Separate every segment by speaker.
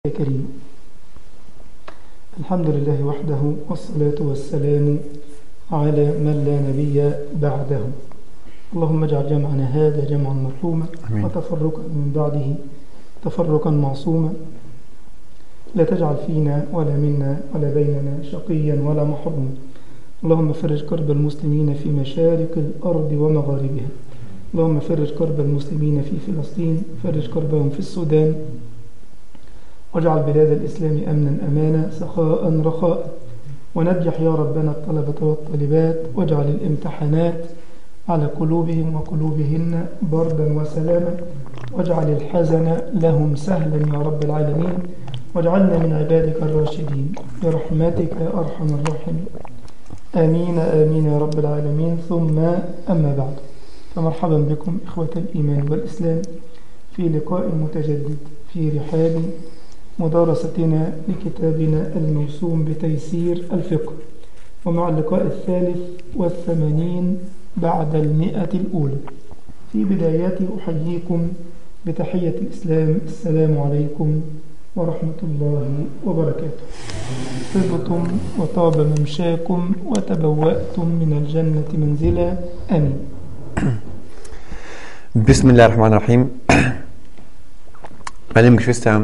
Speaker 1: كريم الحمد لله وحده والصلاة والسلام على من لا نبي بعده اللهم اجعل جمعنا هذا جمعا مرحوما
Speaker 2: آمين.
Speaker 1: وتفرقا من بعده تفرقا معصوما لا تجعل فينا ولا منا ولا بيننا شقيا ولا محروما اللهم فرج كرب المسلمين في مشارق الأرض ومغاربها اللهم فرج كرب المسلمين في فلسطين فرج كربهم في السودان واجعل بلاد الإسلام أمنا أمانا سخاء رخاء ونجح يا ربنا الطلبة والطالبات واجعل الامتحانات على قلوبهم وقلوبهن بردا وسلاما واجعل الحزن لهم سهلا يا رب العالمين واجعلنا من عبادك الراشدين برحمتك يا أرحم الراحمين آمين آمين يا رب العالمين ثم أما بعد فمرحبا بكم إخوة الإيمان والإسلام في لقاء متجدد في رحاب مدارستنا لكتابنا الموسوم بتيسير الفقه ومع اللقاء الثالث والثمانين بعد المئة الأولى في بداياتي أحييكم بتحية الإسلام السلام عليكم ورحمة الله وبركاته طبتم وطاب ممشاكم وتبوأتم من الجنة منزلا أمين
Speaker 2: Bismillahirrahmanirrahim. Meine lieben Geschwister,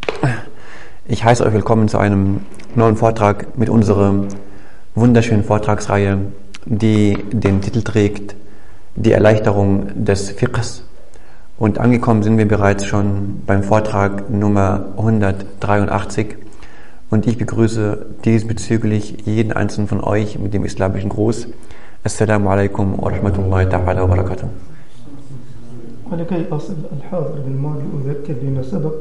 Speaker 2: ich heiße euch willkommen zu einem neuen Vortrag mit unserer wunderschönen Vortragsreihe, die den Titel trägt Die Erleichterung des Fiqhs. Und angekommen sind wir bereits schon beim Vortrag Nummer 183. Und ich begrüße diesbezüglich jeden einzelnen von euch mit dem islamischen Gruß. Assalamu alaikum wa rahmatullahi ta'ala wa barakatuh.
Speaker 1: ولكي أصل الحاضر بالماضي أذكر بما سبق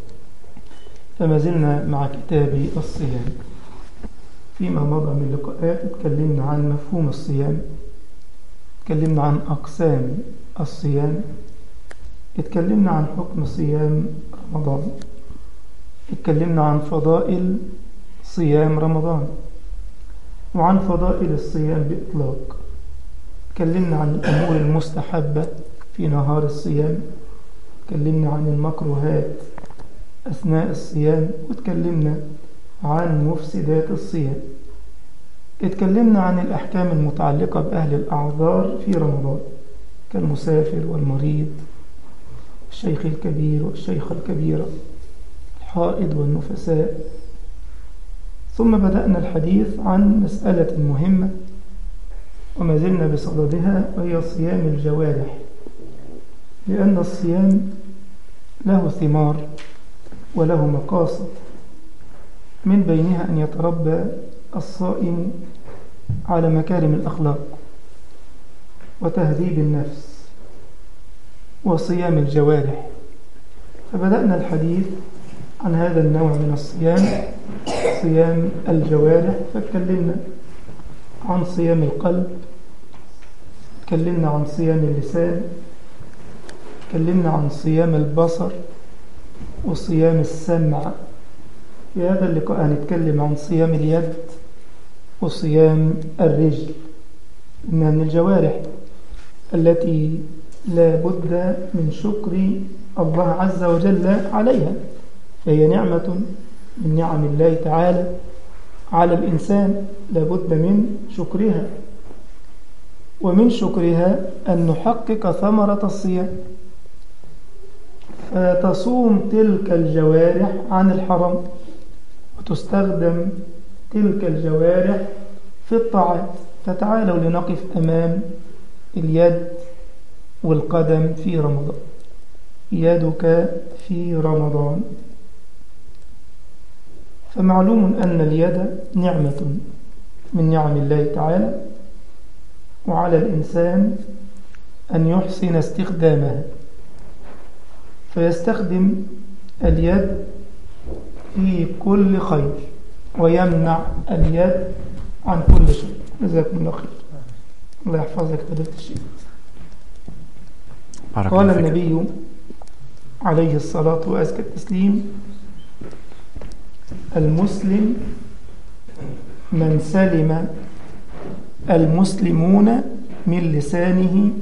Speaker 1: فما زلنا مع كتاب الصيام فيما مضى من لقاءات اتكلمنا عن مفهوم الصيام اتكلمنا عن أقسام الصيام اتكلمنا عن حكم صيام رمضان اتكلمنا عن فضائل صيام رمضان وعن فضائل الصيام بإطلاق اتكلمنا عن الأمور المستحبة في نهار الصيام اتكلمنا عن المكروهات أثناء الصيام واتكلمنا عن مفسدات الصيام اتكلمنا عن الأحكام المتعلقة بأهل الأعذار في رمضان كالمسافر والمريض الشيخ الكبير والشيخة الكبيرة الحائض والنفساء ثم بدأنا الحديث عن مسألة مهمة وما زلنا بصددها وهي صيام الجوارح لأن الصيام له ثمار وله مقاصد من بينها أن يتربى الصائم على مكارم الأخلاق وتهذيب النفس وصيام الجوارح فبدأنا الحديث عن هذا النوع من الصيام صيام الجوارح فاتكلمنا عن صيام القلب تكلمنا عن صيام اللسان تكلمنا عن صيام البصر وصيام السمع في هذا اللقاء هنتكلم عن صيام اليد وصيام الرجل إنها من الجوارح التي لا بد من شكر الله عز وجل عليها فهي نعمة من نعم الله تعالى على الإنسان لا بد من شكرها ومن شكرها أن نحقق ثمرة الصيام فتصوم تلك الجوارح عن الحرام وتستخدم تلك الجوارح في الطاعات فتعالوا لنقف أمام اليد والقدم في رمضان يدك في رمضان فمعلوم أن اليد نعمة من نعم الله تعالى وعلى الإنسان أن يحسن استخدامها فيستخدم اليد في كل خير ويمنع اليد عن كل شر جزاكم الله خير الله يحفظك فضيلة الشيخ
Speaker 2: بارك
Speaker 1: قال
Speaker 2: الله فيك.
Speaker 1: النبي عليه الصلاة وأزكى التسليم المسلم من سلم المسلمون من لسانه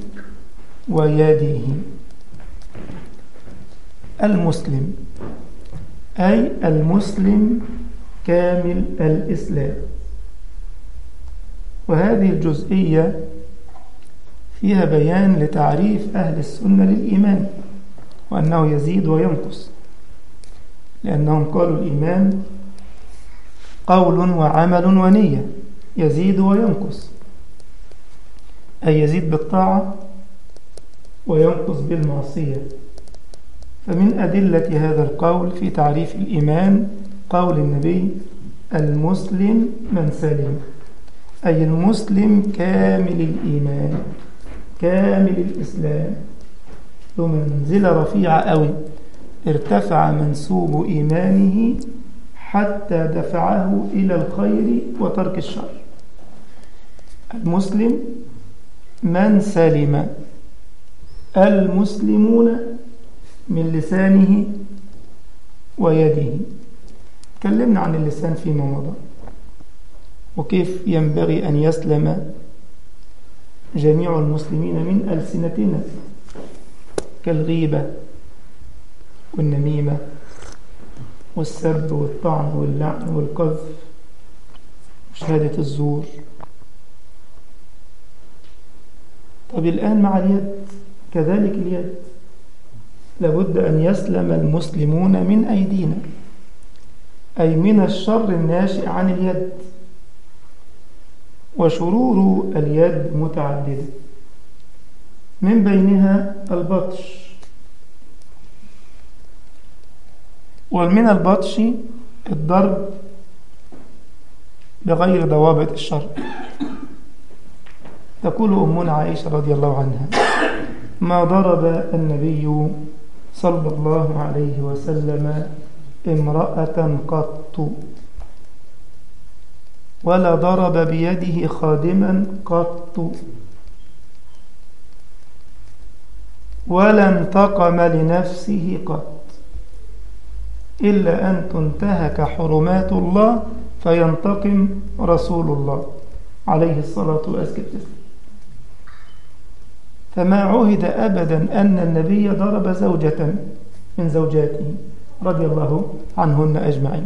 Speaker 1: ويده المسلم أي المسلم كامل الإسلام وهذه الجزئية فيها بيان لتعريف أهل السنة للإيمان وأنه يزيد وينقص لأنهم قالوا الإيمان قول وعمل ونية يزيد وينقص أي يزيد بالطاعة وينقص بالمعصية فمن أدلة هذا القول في تعريف الإيمان قول النبي المسلم من سلم أي المسلم كامل الإيمان كامل الإسلام له منزلة رفيعة أوي ارتفع منسوب إيمانه حتى دفعه إلى الخير وترك الشر المسلم من سلم المسلمون من لسانه ويده تكلمنا عن اللسان فيما مضى وكيف ينبغي أن يسلم جميع المسلمين من ألسنتنا كالغيبة والنميمة والسب والطعن واللعن والقذف وشهادة الزور طب الآن مع اليد كذلك اليد لابد أن يسلم المسلمون من أيدينا أي من الشر الناشئ عن اليد وشرور اليد متعددة من بينها البطش ومن البطش الضرب بغير ضوابط الشرع تقول أمنا عائشة رضي الله عنها ما ضرب النبي صلى الله عليه وسلم امرأة قط ولا ضرب بيده خادما قط ولا انتقم لنفسه قط إلا أن تنتهك حرمات الله فينتقم رسول الله عليه الصلاة والسلام فما عهد أبدا أن النبي ضرب زوجة من زوجاته رضي الله عنهن أجمعين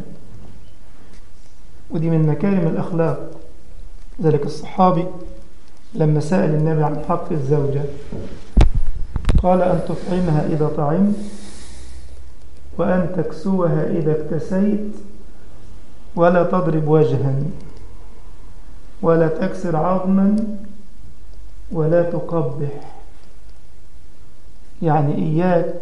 Speaker 1: ودي من مكارم الأخلاق ذلك الصحابي لما سأل النبي عن حق الزوجة قال أن تطعمها إذا طعمت وأن تكسوها إذا اكتسيت ولا تضرب وجها ولا تكسر عظما ولا تقبح يعني إياك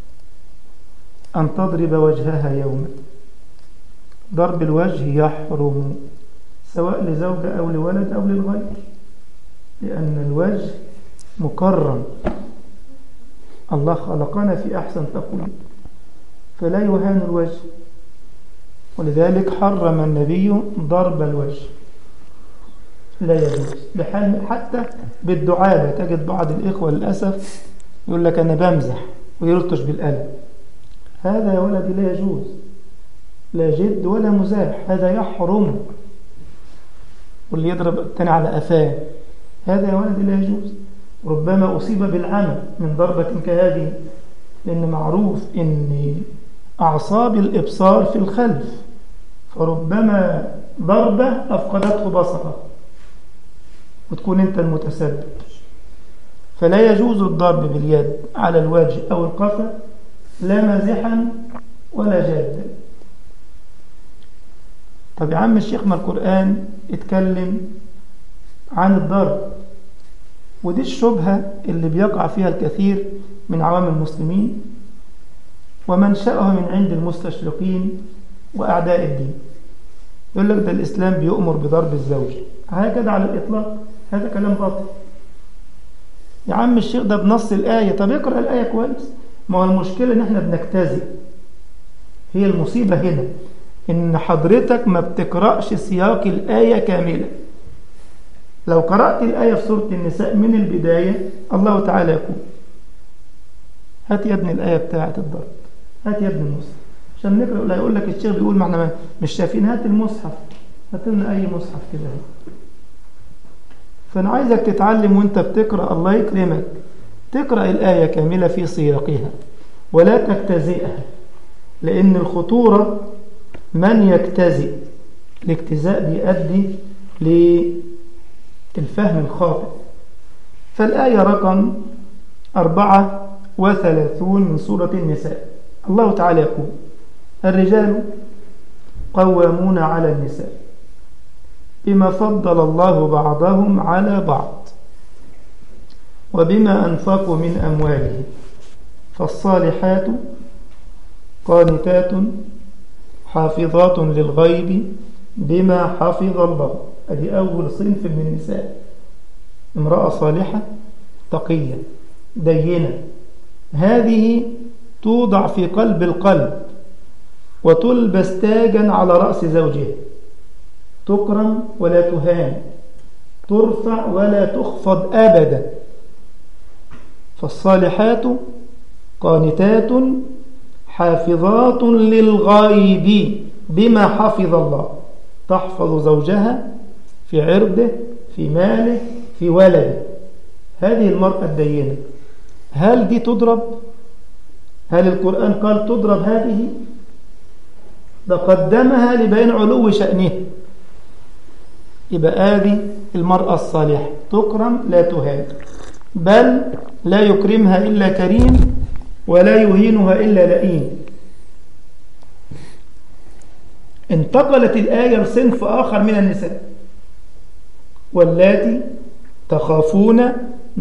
Speaker 1: أن تضرب وجهها يوما ضرب الوجه يحرم سواء لزوجة أو لولد أو للغير لأن الوجه مكرم الله خلقنا في أحسن تقويم فلا يهان الوجه ولذلك حرم النبي ضرب الوجه لا يجوز بحال حتى بالدعابة تجد بعض الإخوة للأسف يقول لك أنا بمزح ويلطش بالقلم هذا يا ولدي لا يجوز لا جد ولا مزاح هذا يحرم واللي يضرب الثاني على أفاه هذا يا ولدي لا يجوز ربما أصيب بالعمى من ضربة كهذه لأن معروف أن أعصاب الإبصار في الخلف فربما ضربة أفقدته بصره وتكون أنت المتسبب فلا يجوز الضرب باليد على الوجه أو القفا لا مازحا ولا جادا طب يا عم الشيخ ما القرآن اتكلم عن الضرب ودي الشبهة اللي بيقع فيها الكثير من عوام المسلمين ومنشأها من عند المستشرقين وأعداء الدين يقول لك ده الإسلام بيؤمر بضرب الزوج هكذا على الإطلاق هذا كلام باطل يا عم الشيخ ده بنص الآية طب اقرأ الآية كويس ما هو المشكلة إن إحنا بنجتزئ هي المصيبة هنا إن حضرتك ما بتقرأش سياق الآية كاملة لو قرأت الآية في سورة النساء من البداية الله تعالى يقول هات يا ابن الآية بتاعة الضرب هات يا ابن المصحف عشان نقرأ لا يقول لك الشيخ بيقول ما احنا مش شايفين هات المصحف هات لنا أي مصحف كده فأنا عايزك تتعلم وانت بتقرأ الله يكرمك تقرأ الآية كاملة في سياقها ولا تجتزئها لأن الخطورة من يجتزئ الاجتزاء بيؤدي للفهم الخاطئ فالآية رقم أربعة وثلاثون من سورة النساء الله تعالى يقول الرجال قوامون على النساء بما فضل الله بعضهم على بعض وبما أنفقوا من أموالهم فالصالحات قانتات حافظات للغيب بما حفظ الله هذه أول صنف من النساء امرأة صالحة تقية دينة هذه توضع في قلب القلب وتلبس تاجا على رأس زوجها تكرم ولا تهان ترفع ولا تخفض أبدا فالصالحات قانتات حافظات للغيب بما حفظ الله تحفظ زوجها في عرضه في ماله في ولده هذه المرأة الدينة هل دي تضرب هل القرآن قال تضرب هذه ده قدمها لبيان علو شأنها يبقى هذه المرأة الصالحة تكرم لا تهان بل لا يكرمها إلا كريم ولا يهينها إلا لئيم انتقلت الآية لصنف آخر من النساء واللاتي تخافون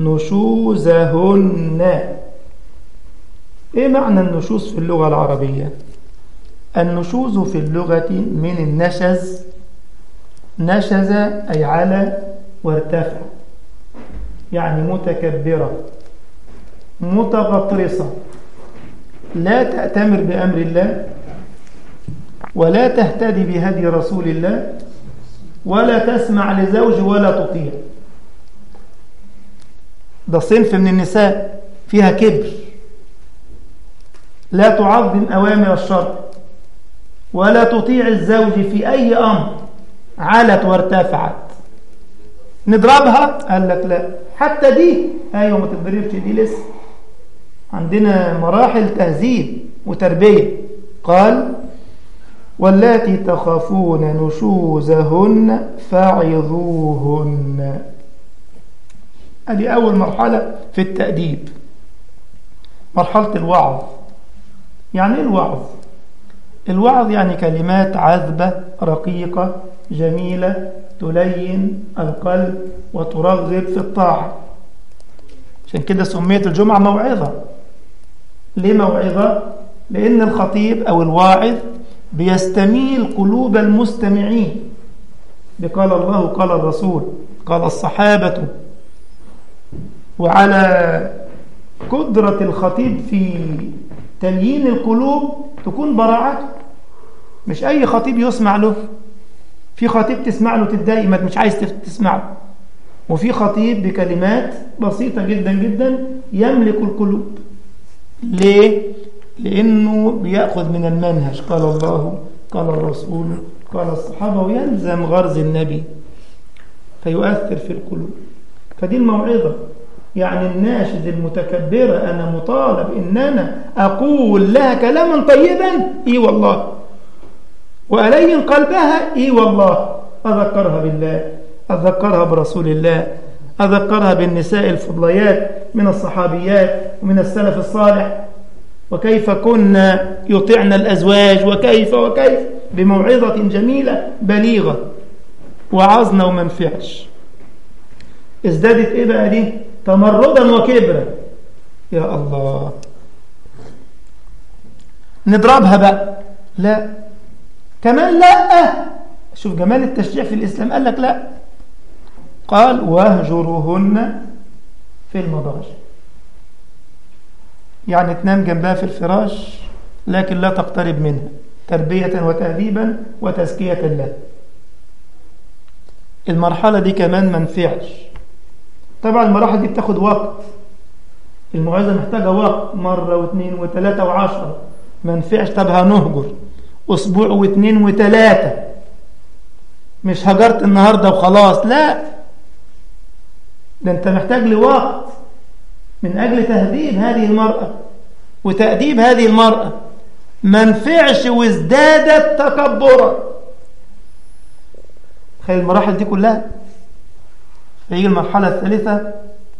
Speaker 1: نشوزهن ايه معنى النشوز في اللغة العربية النشوز في اللغة من النشز نشز أي على وارتفع يعني متكبرة متغطرسة لا تأتمر بأمر الله ولا تهتدي بهدي رسول الله ولا تسمع لزوج ولا تطيع ده صنف من النساء فيها كبر لا تعظم أوامر الشرع ولا تطيع الزوج في أي أمر علت وارتفعت نضربها قال لك لا حتى دي أيوة ما تضربش دي لسه عندنا مراحل تهذيب وتربية قال واللاتي تخافون نشوزهن فعظوهن هذه أول مرحلة في التأديب مرحلة الوعظ يعني ايه الوعظ الوعظ يعني كلمات عذبة رقيقة جميلة تلين القلب وترغب في الطاعة عشان كده سميت الجمعة موعظة ليه موعظة؟ لأن الخطيب أو الواعظ بيستميل قلوب المستمعين بقال الله قال الرسول قال الصحابة وعلى قدرة الخطيب في تليين القلوب تكون براعته مش أي خطيب يسمع له في خطيب تسمع له تتضايق ما مش عايز تسمعه وفي خطيب بكلمات بسيطة جدا جدا يملك القلوب ليه؟ لأنه بيأخذ من المنهج قال الله قال الرسول قال الصحابة ويلزم غرز النبي فيؤثر في القلوب فدي الموعظة يعني الناشد المتكبرة أنا مطالب إن أنا أقول لها كلاما طيبا إي والله وألين قلبها إي والله أذكرها بالله أذكرها برسول الله أذكرها بالنساء الفضليات من الصحابيات ومن السلف الصالح وكيف كنا يطعن الأزواج وكيف وكيف بموعظة جميلة بليغة وعظنا وما نفعش ازدادت ايه بقى دي تمردا وكبرا يا الله نضربها بقى لا كمان لا شوف جمال التشجيع في الإسلام قال لك لا قال واهجروهن في المضاجع يعني تنام جنبها في الفراش لكن لا تقترب منها تربية وتهذيبا وتزكية لها المرحلة دي كمان ما نفعش طبعا المراحل دي بتاخد وقت الموعظة محتاجة وقت مرة واثنين وثلاثة وعشرة ما نفعش طب هنهجر أسبوع واثنين وثلاثة مش هجرت النهاردة وخلاص لا ده أنت محتاج لوقت من أجل تهذيب هذه المرأة وتأديب هذه المرأة ما نفعش وازدادت تكبرا تخيل المراحل دي كلها فيجي المرحلة الثالثة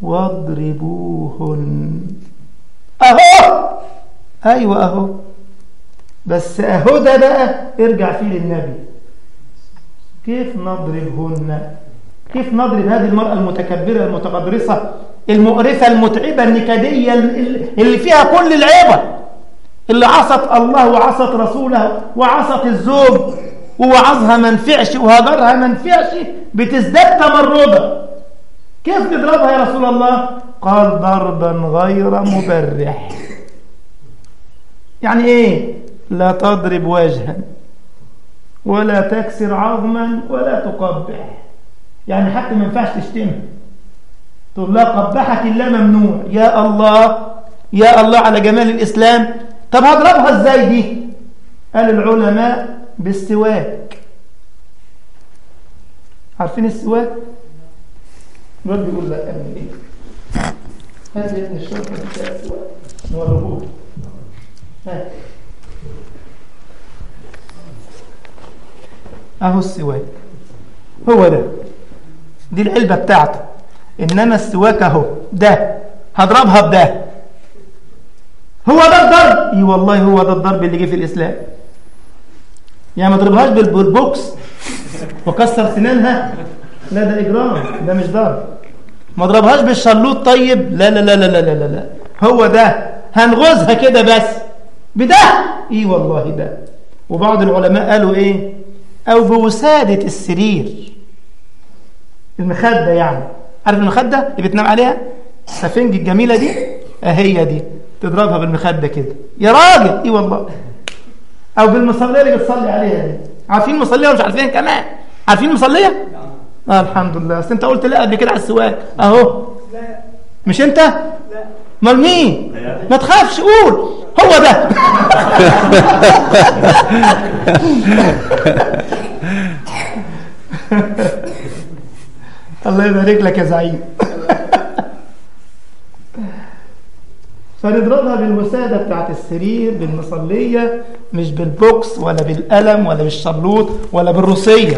Speaker 1: واضربوهن اهو ايوه اهو بس اهو ده بقى ارجع فيه للنبي كيف نضربهن كيف نضرب هذه المرأة المتكبرة المتقدرسة المقرفة المتعبة النكدية اللي فيها كل العيبة اللي عصت الله وعصت رسوله وعصت الزوج ووعظها ما نفعش وهجرها ما نفعش بتزداد تمردا كيف نضربها يا رسول الله قال ضربا غير مبرح يعني ايه لا تضرب وجها ولا تكسر عظما ولا تقبح يعني حتى ما ينفعش تشتمها تقول لا قبحك الله ممنوع يا الله يا الله على جمال الإسلام طب هضربها ازاي دي قال العلماء بالسواك عارفين السواك الواد بيقول لا اعمل ايه هات يا ابن الشرطه بتاع السواك نوريه هات اهو السواك هو ده دي العلبه بتاعته انما السواك اهو ده هضربها بده هو ده الضرب اي والله هو ده الضرب اللي جه في الاسلام يعني ما تضربهاش بالبوكس وكسر سنانها لا ده اجرام ده مش ضرب ما اضربهاش بالشلوط طيب لا لا لا لا لا لا لا هو ده هنغزها كده بس بده اي والله ده وبعض العلماء قالوا ايه او بوسادة السرير المخدة يعني عارف المخدة اللي بتنام عليها السفنج الجميلة دي اهي دي تضربها بالمخدة كده يا راجل اي والله او بالمصلية اللي بتصلي عليها دي عارفين المصلية ولا مش عارفين كمان عارفين المصلية آه الحمد لله اصل انت قلت لا قبل كده على السواك اهو مش انت لا امال مين ما تخافش قول هو ده الله يبارك لك يا زعيم فنضربها بالوسادة بتاعت السرير بالمصلية مش بالبوكس ولا بالقلم ولا بالشلوط ولا بالروسية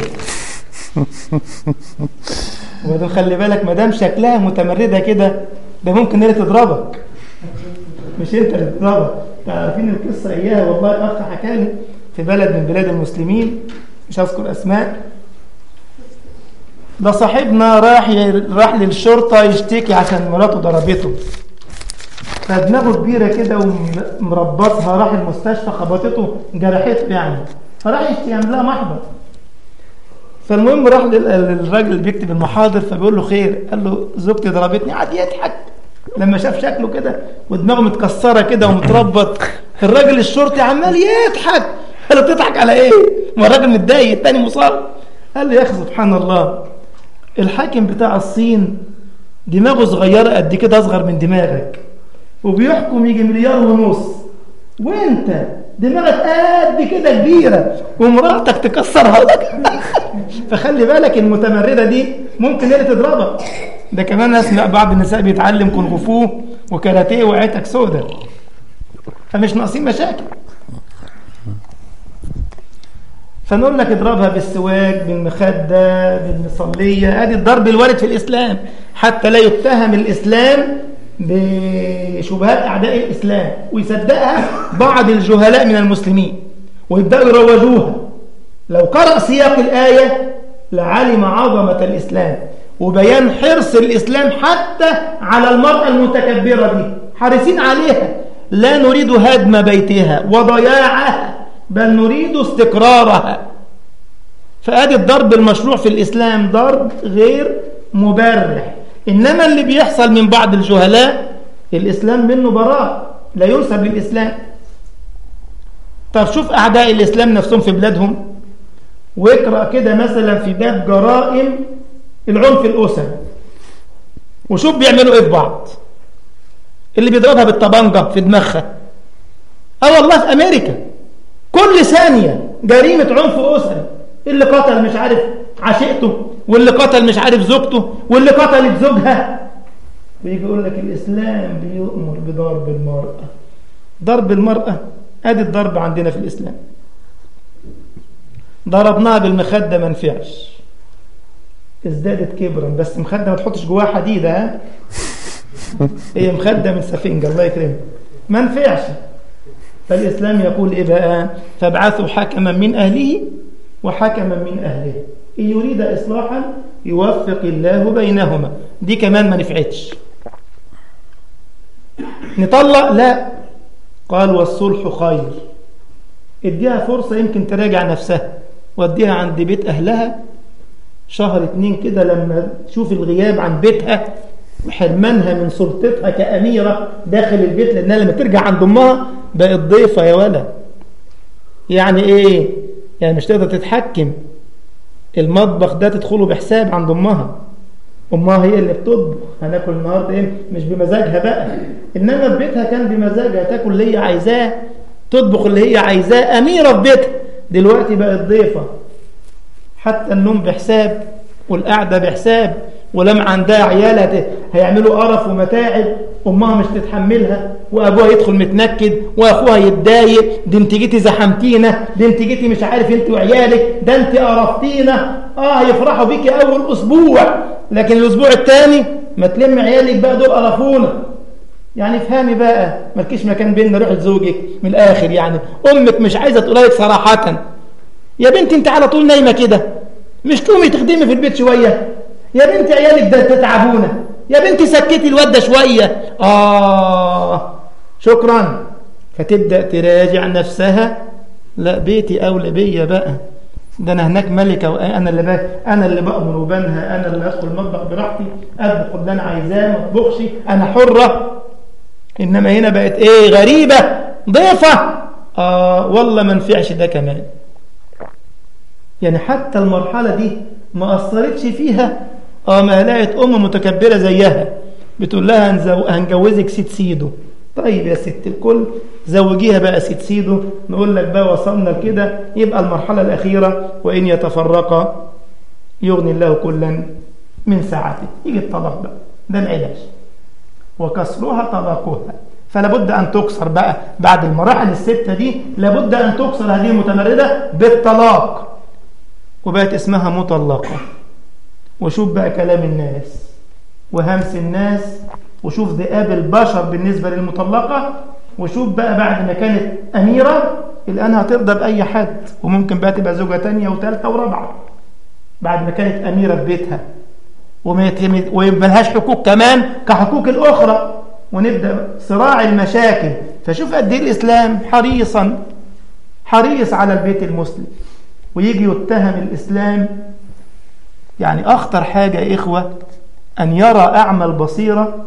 Speaker 1: وده خلي بالك ما دام شكلها متمردة كده ده ممكن هي تضربك مش انت اللي تضربك تعرفين القصة اياها والله اخ حكى لي في بلد من بلاد المسلمين مش هذكر اسماء ده صاحبنا راح راح للشرطة يشتكي عشان مراته ضربته فدماغه كبيرة كده ومربطها راح المستشفى خبطته جرحته يعني فراح يعمل لها محضر فالمهم راح للراجل اللي بيكتب المحاضر فبيقول له خير قال له زوجتي ضربتني قعد يضحك لما شاف شكله كده ودماغه متكسرة كده ومتربط الراجل الشرطي عمال يضحك قال له بتضحك على ايه؟ ما الراجل متضايق التاني مصاب قال له يا اخي سبحان الله الحاكم بتاع الصين دماغه صغيرة قد كده أصغر من دماغك وبيحكم يجي مليار ونص وانت دماغك قد كده كبيرة ومراتك تكسرها لك فخلي بالك المتمردة دي ممكن هي اللي تضربك ده كمان اسمع بعض النساء بيتعلم كونغ فو وكاراتيه وعيتك سودة فمش ناقصين مشاكل فنقول لك اضربها بالسواك بالمخدة بالمصلية ادي الضرب الوارد في الإسلام حتى لا يتهم الإسلام بشبهات أعداء الإسلام ويصدقها بعض الجهلاء من المسلمين ويبدأوا يروجوها لو قرأ سياق الآية لعلم عظمة الإسلام وبيان حرص الإسلام حتى على المرأة المتكبرة دي حريصين عليها لا نريد هدم بيتها وضياعها بل نريد استقرارها فأدي الضرب المشروع في الإسلام ضرب غير مبرح إنما اللي بيحصل من بعض الجهلاء الإسلام منه براء لا ينسب للإسلام طب شوف أعداء الإسلام نفسهم في بلادهم واقرأ كده مثلا في باب جرائم العنف الأسري وشوف بيعملوا إيه في بعض اللي بيضربها بالطبنجة في دماغها اه والله في أمريكا كل ثانية جريمة عنف أسري اللي قتل مش عارف عشيقته واللي قتل مش عارف زوجته واللي قتلت زوجها ويجي يقول لك الإسلام بيؤمر بضرب المرأة ضرب المرأة ادي الضرب عندنا في الاسلام ضربناها بالمخده ما نفعش ازدادت كبرا بس مخده ما تحطش جواها حديده ها هي مخده من سفنجه الله يكرمك ما نفعش فالاسلام يقول ايه بقى فابعثوا حكما من اهله وحكما من اهله ان يريد اصلاحا يوفق الله بينهما دي كمان ما نفعتش نطلق لا قال والصلح خير اديها فرصة يمكن تراجع نفسها وديها عند بيت أهلها شهر اتنين كده لما تشوف الغياب عن بيتها وحرمانها من سلطتها كأميرة داخل البيت لأنها لما ترجع عند أمها بقت ضيفة يا ولد يعني إيه؟ يعني مش تقدر تتحكم المطبخ ده تدخله بحساب عند أمها أمها هي اللي بتطبخ هناكل النهاردة إيه؟ مش بمزاجها بقى إنما في بيتها كان بمزاجها تاكل اللي هي عايزاه تطبخ اللي هي عايزاه أميرة في بيتها دلوقتي بقت ضيفة حتى النوم بحساب والقعدة بحساب ولما عندها عيالها هيعملوا قرف ومتاعب امها مش تتحملها وابوها يدخل متنكد واخوها يتضايق دي انت جيتي زحمتينا دي انت جيتي مش عارف انت وعيالك ده انت قرفتينا اه يفرحوا بيكي اول اسبوع لكن الاسبوع الثاني ما تلم عيالك بقى دول قرفونا يعني افهمي بقى مالكيش مكان بيننا روح لزوجك من الاخر يعني امك مش عايزه تقولها لك صراحه يا بنتي انت على طول نايمه كده مش تقومي تخدمي في البيت شويه يا بنتي عيالك ده تتعبونا يا بنتي سكتي الواد ده شويه اه شكرا فتبدا تراجع نفسها لا بيتي اولى بيا بقى ده انا هناك ملكه وانا اللي بقى انا اللي بامر وبنهى انا اللي ادخل المطبخ براحتي اطبخ اللي انا عايزاه ما اطبخش انا حره انما هنا بقت ايه غريبه ضيفه اه والله ما نفعش ده كمان يعني حتى المرحله دي ما اثرتش فيها اه ما لقت ام متكبره زيها بتقول لها هنزو... هنجوزك سيد سيدو طيب يا ست الكل زوجيها بقى سيد سيدو نقول لك بقى وصلنا لكده يبقى المرحله الاخيره وان يتفرقا يغني الله كلا من ساعته يجي الطلاق بقى ده العلاج وكسرها طلاقها فلا بد أن تكسر بقى بعد المراحل الستة دي لابد أن تكسر هذه المتمردة بالطلاق وبقت اسمها مطلقة وشوف بقى كلام الناس وهمس الناس وشوف ذئاب البشر بالنسبة للمطلقة وشوف بقى بعد ما كانت أميرة الآن هترضى بأي حد وممكن بقى تبقى زوجة تانية وثالثة ورابعة بعد ما كانت أميرة في بيتها وملهاش حقوق كمان كحقوق الأخرى ونبدأ صراع المشاكل فشوف قد ايه الإسلام حريصا حريص على البيت المسلم ويجي يتهم الإسلام يعني أخطر حاجة يا إخوة أن يرى أعمى البصيرة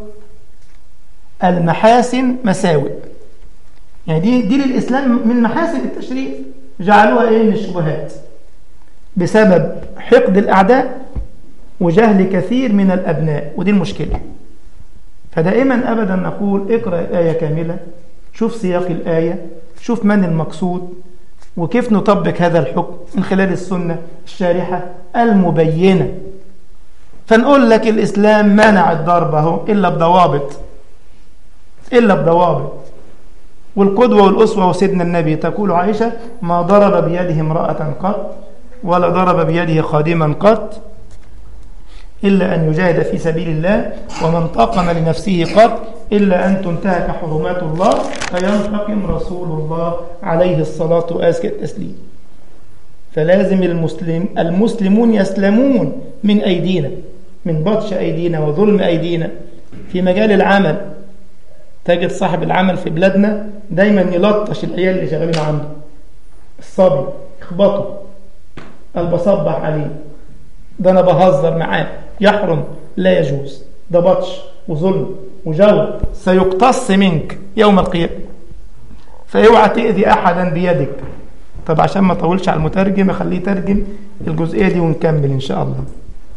Speaker 1: المحاسن مساوئ يعني دي, دي للإسلام من محاسن التشريع جعلوها إيه من الشبهات بسبب حقد الأعداء وجهل كثير من الأبناء ودي المشكلة فدائما أبدا نقول اقرأ الآية كاملة شوف سياق الآية شوف من المقصود وكيف نطبق هذا الحكم من خلال السنة الشارحة المبينة فنقول لك الإسلام منع الضرب اهو إلا بضوابط إلا بضوابط والقدوة والأسوة وسيدنا النبي تقول عائشة ما ضرب بيده امرأة قط ولا ضرب بيده خادما قط إلا أن يجاهد في سبيل الله وما انتقم لنفسه قط إلا أن تنتهك حرمات الله فينتقم رسول الله عليه الصلاة وأزكى التسليم فلازم المسلم المسلمون يسلمون من أيدينا من بطش أيدينا وظلم أيدينا في مجال العمل تجد صاحب العمل في بلادنا دايما يلطش العيال اللي شغالين عنده الصبي اخبطه قال بصبح عليه ده انا بهزر معاه يحرم لا يجوز ده بطش وظلم وجور سيقتص منك يوم القيامة فاوعى تأذي أحدا بيدك طب عشان ما اطولش على المترجم اخليه يترجم الجزئية دي ونكمل إن شاء الله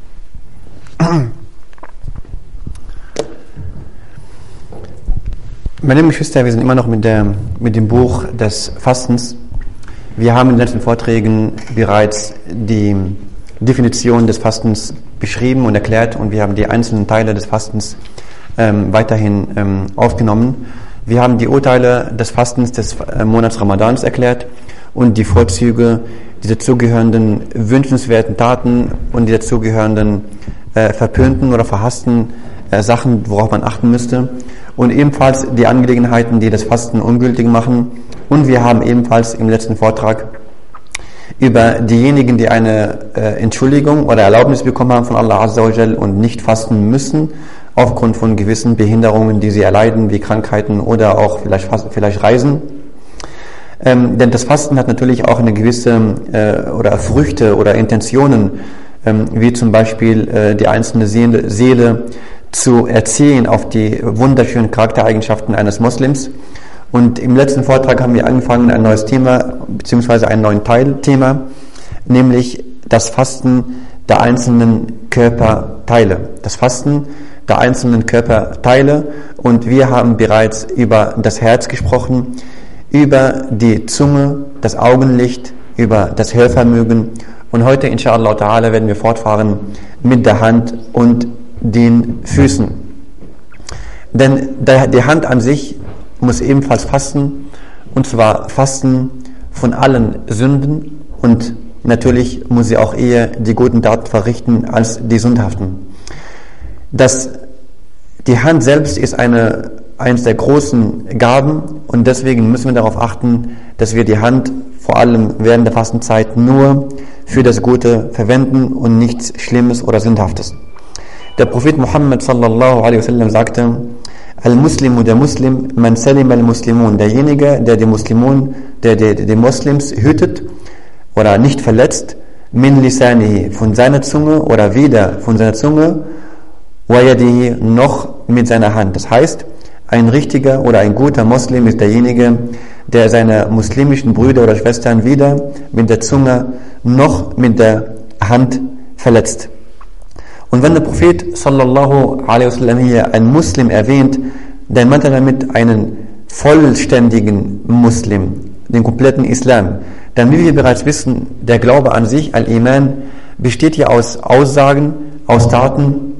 Speaker 2: Meine Geschwister, wir sind immer noch mit, der, mit dem Buch des Fastens. Wir haben in den letzten Vorträgen bereits die Definition des Fastens beschrieben und erklärt und wir haben die einzelnen Teile des Fastens ähm, weiterhin ähm, aufgenommen. Wir haben die Urteile des Fastens des äh, Monats Ramadans erklärt und die Vorzüge, die dazugehörenden wünschenswerten Taten und die dazugehörenden äh, verpönten oder verhassten äh, Sachen, worauf man achten müsste. Und ebenfalls die Angelegenheiten, die das Fasten ungültig machen. Und wir haben ebenfalls im letzten Vortrag über diejenigen, die eine äh, Entschuldigung oder Erlaubnis bekommen haben von Allah Azza wa Jal und nicht fasten müssen, aufgrund von gewissen Behinderungen, die sie erleiden, wie Krankheiten oder auch vielleicht, vielleicht Reisen. Ähm, denn das Fasten hat natürlich auch eine gewisse äh, oder Früchte oder Intentionen, ähm, wie zum Beispiel äh, die einzelne Seele, Seele zu erziehen auf die wunderschönen Charaktereigenschaften eines Muslims. Und im letzten Vortrag haben wir angefangen, ein neues Thema, beziehungsweise einen neuen Teilthema, nämlich das Fasten der einzelnen Körperteile. Das Fasten der einzelnen Körperteile. Und wir haben bereits über das Herz gesprochen, über die Zunge, das Augenlicht, über das Hörvermögen. Und heute, inshallah ta'ala, werden wir fortfahren mit der Hand und den Füßen. Denn die Hand an sich muss ebenfalls fasten, und zwar fasten von allen Sünden und natürlich muss sie auch eher die guten Taten verrichten als die sündhaften. Das, die Hand selbst ist eine, eines der großen Gaben und deswegen müssen wir darauf achten, dass wir die Hand vor allem während der Fastenzeit nur für das Gute verwenden und nichts Schlimmes oder Sündhaftes. Der Prophet Muhammad sallallahu alaihi wasallam sagte, Al-Muslimu, der Muslim, man salim al-Muslimun, derjenige, der die Muslimun, der die, die Muslims hütet oder nicht verletzt, min lisanihi, von seiner Zunge oder weder von seiner Zunge, wayadihi, noch mit seiner Hand. Das heißt, ein richtiger oder ein guter Muslim ist derjenige, der seine muslimischen Brüder oder Schwestern weder mit der Zunge noch mit der Hand verletzt. Und wenn der Prophet sallallahu alaihi wasallam hier einen Muslim erwähnt, dann meint er damit einen vollständigen Muslim, den kompletten Islam. Denn wie wir bereits wissen, der Glaube an sich, Al-Iman, besteht ja aus Aussagen, aus Taten.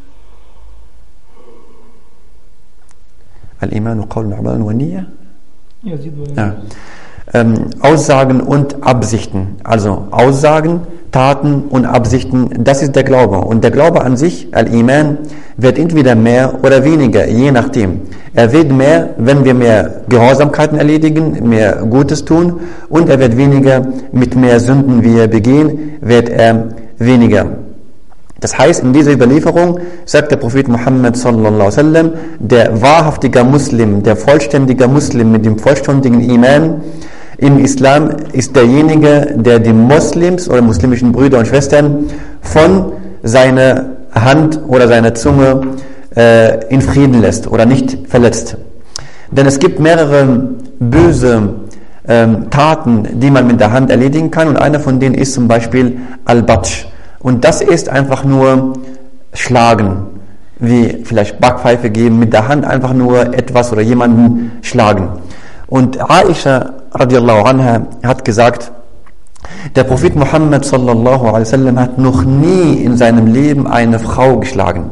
Speaker 2: Al-Iman wa niyya? Ja. Ähm, Aussagen und Absichten. Also Aussagen, Taten und Absichten, das ist der Glaube. Und der Glaube an sich, Al-Iman, wird entweder mehr oder weniger, je nachdem. Er wird mehr, wenn wir mehr Gehorsamkeiten erledigen, mehr Gutes tun, und er wird weniger mit mehr Sünden, wie wir begehen, wird er weniger. Das heißt, in dieser Überlieferung sagt der Prophet Muhammad sallallahu alaihi wasallam, der wahrhaftige Muslim, der vollständige Muslim mit dem vollständigen Iman, im Islam ist derjenige, der die Moslems oder muslimischen Brüder und Schwestern von seiner Hand oder seiner Zunge äh, in Frieden lässt oder nicht verletzt. Denn es gibt mehrere böse ähm, Taten, die man mit der Hand erledigen kann und einer von denen ist zum Beispiel Al-Batsch. Und das ist einfach nur Schlagen, wie vielleicht Backpfeife geben, mit der Hand einfach nur etwas oder jemanden schlagen. Und Aisha radiallahu anha hat gesagt, der Prophet Muhammad sallallahu alaihi wasallam hat noch nie in seinem Leben eine Frau geschlagen.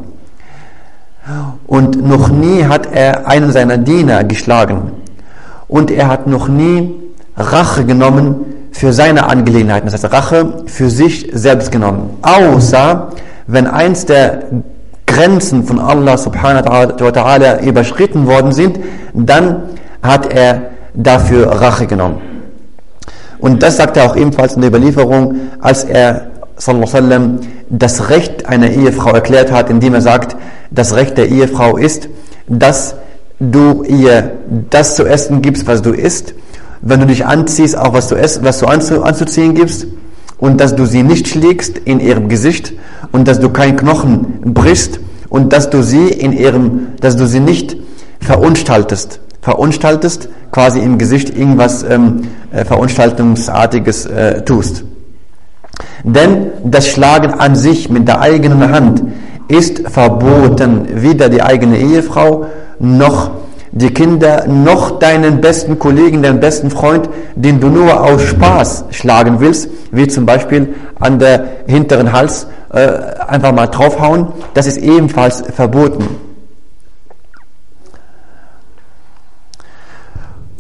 Speaker 2: Und noch nie hat er einen seiner Diener geschlagen. Und er hat noch nie Rache genommen für seine Angelegenheiten. Das heißt Rache für sich selbst genommen. Außer wenn eins der Grenzen von Allah subhanahu wa ta'ala überschritten worden sind, dann hat er dafür Rache genommen. Und das sagt er auch ebenfalls in der Überlieferung, als er sallam, das Recht einer Ehefrau erklärt hat, indem er sagt, das Recht der Ehefrau ist, dass du ihr das zu essen gibst, was du isst, wenn du dich anziehst, auch was du, essen, was du anzu, anzuziehen gibst, und dass du sie nicht schlägst in ihrem Gesicht und dass du keinen Knochen brichst und dass du sie in ihrem, dass du sie nicht verunstaltest. Verunstaltest, quasi im Gesicht irgendwas ähm, äh, Verunstaltungsartiges äh, tust. Denn das Schlagen an sich mit der eigenen Hand ist verboten, weder die eigene Ehefrau noch die Kinder, noch deinen besten Kollegen, deinen besten Freund, den du nur aus Spaß schlagen willst, wie zum Beispiel an der hinteren Hals äh, einfach mal draufhauen, das ist ebenfalls verboten.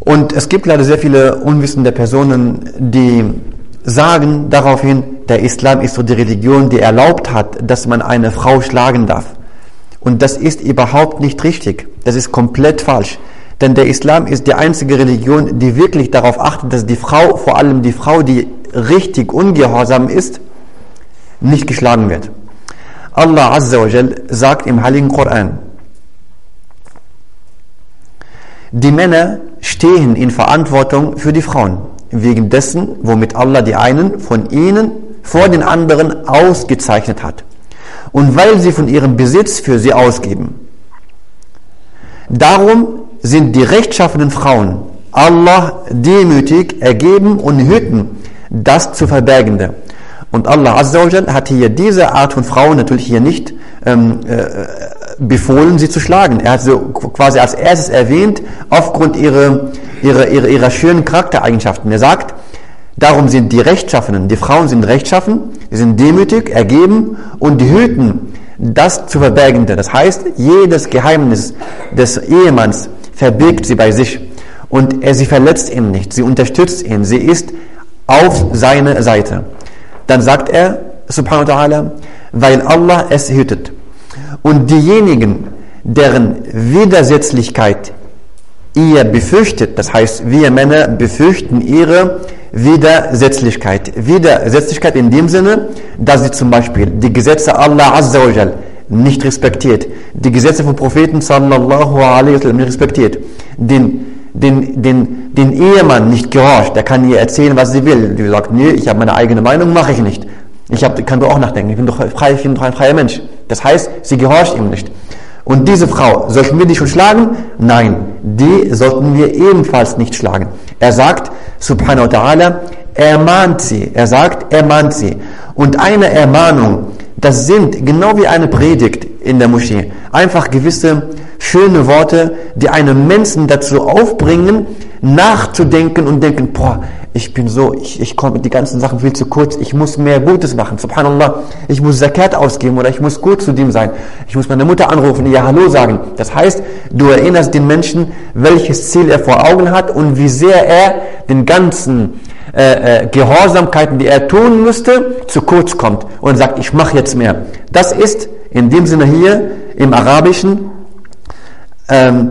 Speaker 2: Und es gibt leider sehr viele unwissende Personen, die sagen daraufhin, der Islam ist so die Religion, die erlaubt hat, dass man eine Frau schlagen darf. Und das ist überhaupt nicht richtig. Das ist komplett falsch. Denn der Islam ist die einzige Religion, die wirklich darauf achtet, dass die Frau, vor allem die Frau, die richtig ungehorsam ist, nicht geschlagen wird. Allah Azza wa Jal sagt im Heiligen Koran, die Männer stehen in Verantwortung für die Frauen, wegen dessen, womit Allah die einen von ihnen vor den anderen ausgezeichnet hat und weil sie von ihrem Besitz für sie ausgeben. Darum sind die rechtschaffenen Frauen Allah demütig ergeben und hüten das zu Verbergende. Und Allah Azza wa hat hier diese Art von Frauen natürlich hier nicht ähm, äh, befohlen, sie zu schlagen. Er hat so quasi als erstes erwähnt, aufgrund ihrer, ihrer, ihrer, ihrer schönen Charaktereigenschaften. Er sagt, darum sind die Rechtschaffenen, die Frauen sind rechtschaffen, sie sind demütig, ergeben und die hüten das zu Verbergende. Das heißt, jedes Geheimnis des Ehemanns verbirgt sie bei sich. Und er, sie verletzt ihn nicht, sie unterstützt ihn, sie ist auf seiner Seite. Dann sagt er, subhanahu wa ta'ala, weil Allah es hütet. Und diejenigen, deren Widersetzlichkeit ihr befürchtet, das heißt, wir Männer befürchten ihre Widersetzlichkeit. Widersetzlichkeit in dem Sinne, dass sie zum Beispiel die Gesetze Allah Azza wa Jal nicht respektiert, die Gesetze vom Propheten sallallahu alaihi wasallam nicht respektiert, den, den, den, den Ehemann nicht gehorcht, der kann ihr erzählen, was sie will. Die sagt, nee, ich habe meine eigene Meinung, mache ich nicht. Ich hab, kann doch auch nachdenken, ich bin doch frei, ich bin doch ein freier Mensch. Das heißt, sie gehorcht ihm nicht. Und diese Frau, sollten wir die schon schlagen? Nein, die sollten wir ebenfalls nicht schlagen. Er sagt, subhanahu wa ta'ala, er mahnt sie. Er sagt, er mahnt sie. Und eine Ermahnung, das sind genau wie eine Predigt in der Moschee. Einfach gewisse schöne Worte, die einen Menschen dazu aufbringen, nachzudenken und denken, boah, ich bin so, ich, ich komme mit die ganzen Sachen viel zu kurz, ich muss mehr Gutes machen, subhanallah, ich muss Zakat ausgeben oder ich muss gut zu dem sein, ich muss meine Mutter anrufen, ihr Hallo sagen. Das heißt, du erinnerst den Menschen, welches Ziel er vor Augen hat und wie sehr er den ganzen äh, äh, Gehorsamkeiten, die er tun müsste, zu kurz kommt und sagt, ich mache jetzt mehr. Das ist in dem Sinne hier im Arabischen ähm,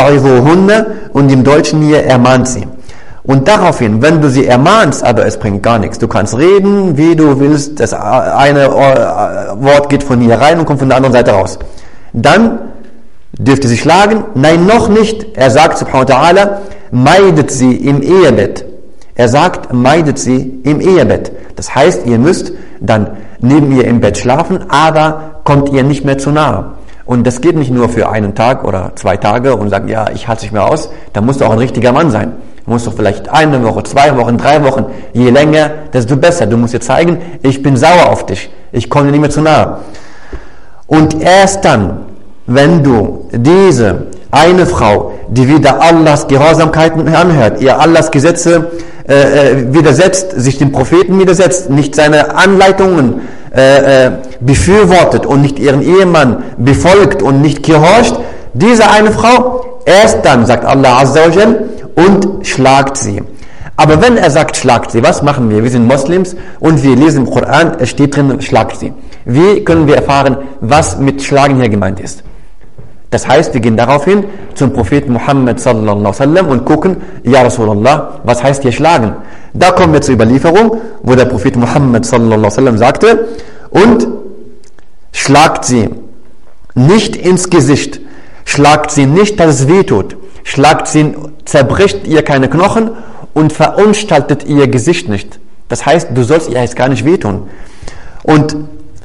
Speaker 2: und im Deutschen hier ermahnt sie. Und daraufhin, wenn du sie ermahnst, aber es bringt gar nichts. Du kannst reden, wie du willst, das eine äh, Wort geht von hier rein und kommt von der anderen Seite raus. Dann dürfte sie schlagen? Nein, noch nicht. Er sagt, subhanahu wa ta'ala, meidet sie im Ehebett. Er sagt, meidet sie im Ehebett. Das heißt, ihr müsst dann neben ihr im Bett schlafen, aber kommt ihr nicht mehr zu nahe. Und das geht nicht nur für einen Tag oder zwei Tage und sagen, ja, ich halte sich mehr aus. Da musst du auch ein richtiger Mann sein. Du musst doch vielleicht eine Woche, zwei Wochen, drei Wochen, je länger, desto besser. Du musst dir zeigen, ich bin sauer auf dich. Ich komme dir nicht mehr zu nahe. Und erst dann, wenn du diese eine Frau, die wieder Allahs Gehorsamkeiten anhört, ihr Allahs Gesetze äh, äh, widersetzt, sich dem Propheten widersetzt, nicht seine Anleitungen äh, äh, befürwortet und nicht ihren Ehemann befolgt und nicht gehorcht, diese eine Frau, erst dann, sagt Allah Azza wa Jal, und schlagt sie. Aber wenn er sagt, schlagt sie, was machen wir? Wir sind Moslems und wir lesen im Koran, es steht drin, schlagt sie. Wie können wir erfahren, was mit Schlagen hier gemeint ist? Das heißt, wir gehen daraufhin zum Propheten Muhammad sallallahu alaihi wasallam und gucken, Ja Rasulallah, was heißt hier schlagen? Da kommen wir zur Überlieferung, wo der Prophet Muhammad sallallahu alaihi wasallam sagte, und schlagt sie nicht ins Gesicht, schlagt sie nicht, dass es weh tut, schlagt sie zerbricht ihr keine Knochen und verunstaltet ihr Gesicht nicht. Das heißt, du sollst ihr jetzt gar nicht wehtun. Und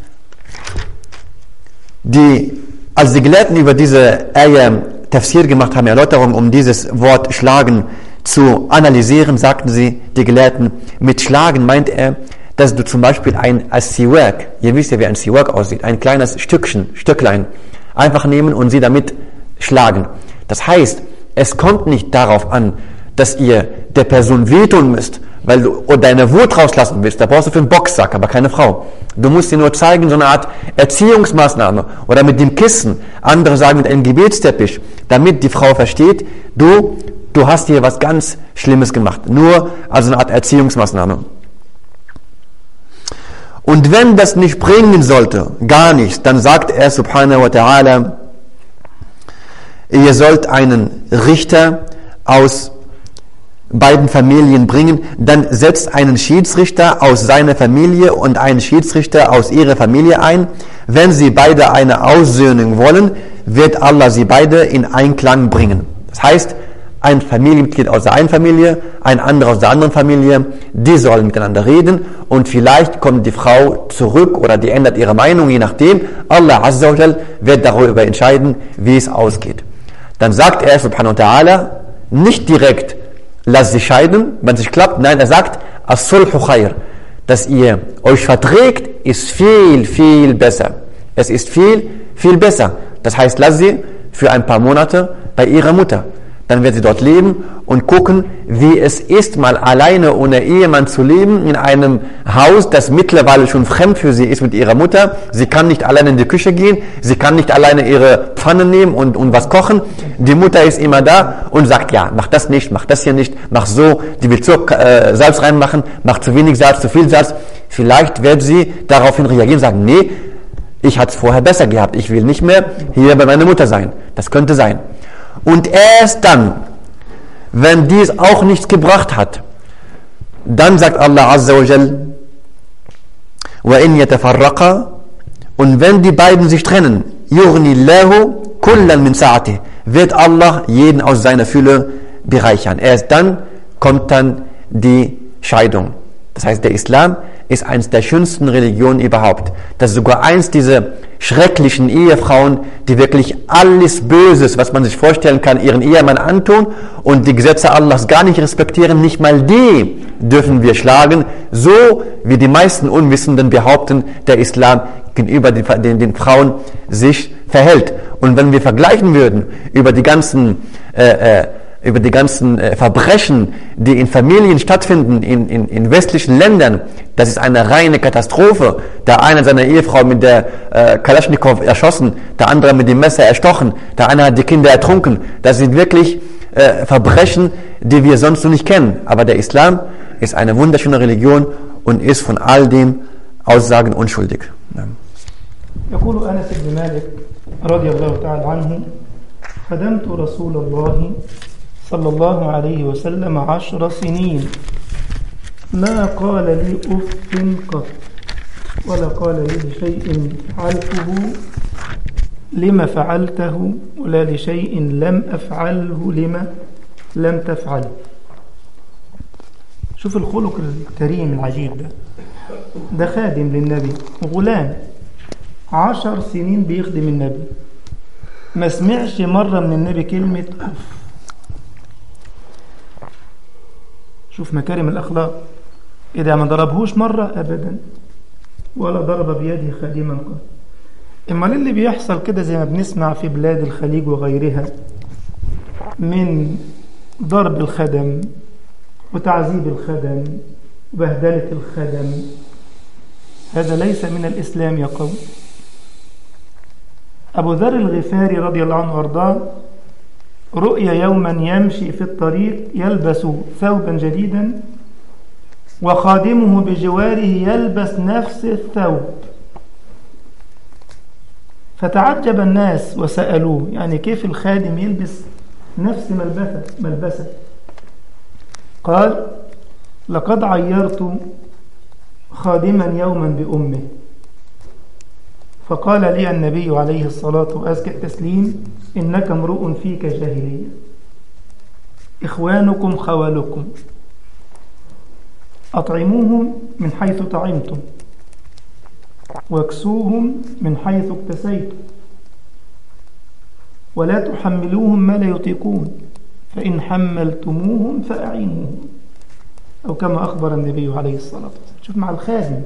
Speaker 2: die, als die Gelehrten über diese Eier Tafsir gemacht haben, Erläuterung, um dieses Wort schlagen zu analysieren, sagten sie, die Gelehrten, mit schlagen meint er, dass du zum Beispiel ein Siwak, ihr wisst ja, wie ein Siwak aussieht, ein kleines Stückchen, Stücklein, einfach nehmen und sie damit schlagen. Das heißt, es kommt nicht darauf an, dass ihr der Person wehtun müsst, weil du deine Wut rauslassen willst. Da brauchst du für einen Boxsack, aber keine Frau. Du musst dir nur zeigen, so eine Art Erziehungsmaßnahme oder mit dem Kissen. Andere sagen mit einem Gebetsteppich, damit die Frau versteht, du du hast hier was ganz Schlimmes gemacht. Nur als eine Art Erziehungsmaßnahme. Und wenn das nicht bringen sollte, gar nichts, dann sagt er subhanahu wa ta'ala, ihr sollt einen Richter aus beiden Familien bringen, dann setzt einen Schiedsrichter aus seiner Familie und einen Schiedsrichter aus ihrer Familie ein. Wenn sie beide eine Aussöhnung wollen, wird Allah sie beide in Einklang bringen. Das heißt, ein Familienmitglied aus der einen Familie, ein anderer aus der anderen Familie, die sollen miteinander reden und vielleicht kommt die Frau zurück oder die ändert ihre Meinung, je nachdem. Allah Azza wa Jal wird darüber entscheiden, wie es ausgeht. Dann sagt er, subhanahu wa ta'ala, nicht direkt, lasst sich scheiden, wenn es nicht klappt. Nein, er sagt, as-sulhu khair. Dass ihr euch verträgt, ist viel, viel besser. Es ist viel, viel besser. Das heißt, lasst sie für ein paar Monate bei ihrer Mutter. Dann wird sie dort leben und gucken, wie es ist, mal alleine ohne Ehemann zu leben in einem Haus, das mittlerweile schon fremd für sie ist mit ihrer Mutter. Sie kann nicht alleine in die Küche gehen, sie kann nicht alleine ihre Pfanne nehmen und, und was kochen. Die Mutter ist immer da und sagt, ja, mach das nicht, mach das hier nicht, mach so, die will zu, äh, Salz reinmachen, mach zu wenig Salz, zu viel Salz. Vielleicht wird sie daraufhin reagieren und sagen, nee, ich hatte es vorher besser gehabt, ich will nicht mehr hier bei meiner Mutter sein. Das könnte sein. Und erst dann, wenn dies auch nichts gebracht hat, dann sagt Allah Azza wa Jal, وَإِنْ يَتَفَرَّقَا Und wenn die beiden sich trennen, يُغْنِ اللَّهُ كُلًّا مِنْ سَعَتِهِ wird Allah jeden aus seiner Fülle bereichern. Erst dann kommt dann die Scheidung. Das heißt, der Islam ist eines der schönsten Religionen überhaupt. Das ist sogar eins dieser schrecklichen Ehefrauen, die wirklich alles Böses, was man sich vorstellen kann, ihren Ehemann antun und die Gesetze Allahs gar nicht respektieren. Nicht mal die dürfen wir schlagen, so wie die meisten Unwissenden behaupten, der Islam gegenüber den, den Frauen sich verhält. Und wenn wir vergleichen würden über die ganzen äh, äh, über die ganzen äh, Verbrechen, die in Familien stattfinden, in, in, in westlichen Ländern, das ist eine reine Katastrophe. Der eine seine Ehefrau mit der äh, Kalaschnikow erschossen, der andere mit dem Messer erstochen, der eine hat die Kinder ertrunken. Das sind wirklich äh, Verbrechen, die wir sonst noch nicht kennen. Aber der Islam ist eine wunderschöne Religion und ist von all dem Aussagen unschuldig. Ja.
Speaker 1: يقول أنس بن مالك رضي الله تعالى عنه خدمت رسول الله صلى الله عليه وسلم عشر سنين ما قال لي أف قط ولا قال لي لشيء فعلته لما فعلته ولا لشيء لم أفعله لما لم تفعل شوف الخلق الكريم العجيب ده ده خادم للنبي غلام عشر سنين بيخدم النبي ما سمعش مرة من النبي كلمة أف شوف مكارم الأخلاق إذا ما ضربهوش مرة أبدا ولا ضرب بيده خادما قط امال اللي بيحصل كده زي ما بنسمع في بلاد الخليج وغيرها من ضرب الخدم وتعذيب الخدم وبهدلة الخدم هذا ليس من الإسلام يا قوم أبو ذر الغفاري رضي الله عنه وارضاه رؤي يوما يمشي في الطريق يلبس ثوبا جديدا وخادمه بجواره يلبس نفس الثوب فتعجب الناس وسألوه يعني كيف الخادم يلبس نفس ملبسه ملبسه قال لقد عيرت خادما يوما بأمه فقال لي النبي عليه الصلاة وأزكى التسليم إنك امرؤ فيك جاهلية إخوانكم خوالكم أطعموهم من حيث طعمتم واكسوهم من حيث اكتسيتم ولا تحملوهم ما لا يطيقون فإن حملتموهم فأعينوهم أو كما أخبر النبي عليه الصلاة والسلام شوف مع الخادم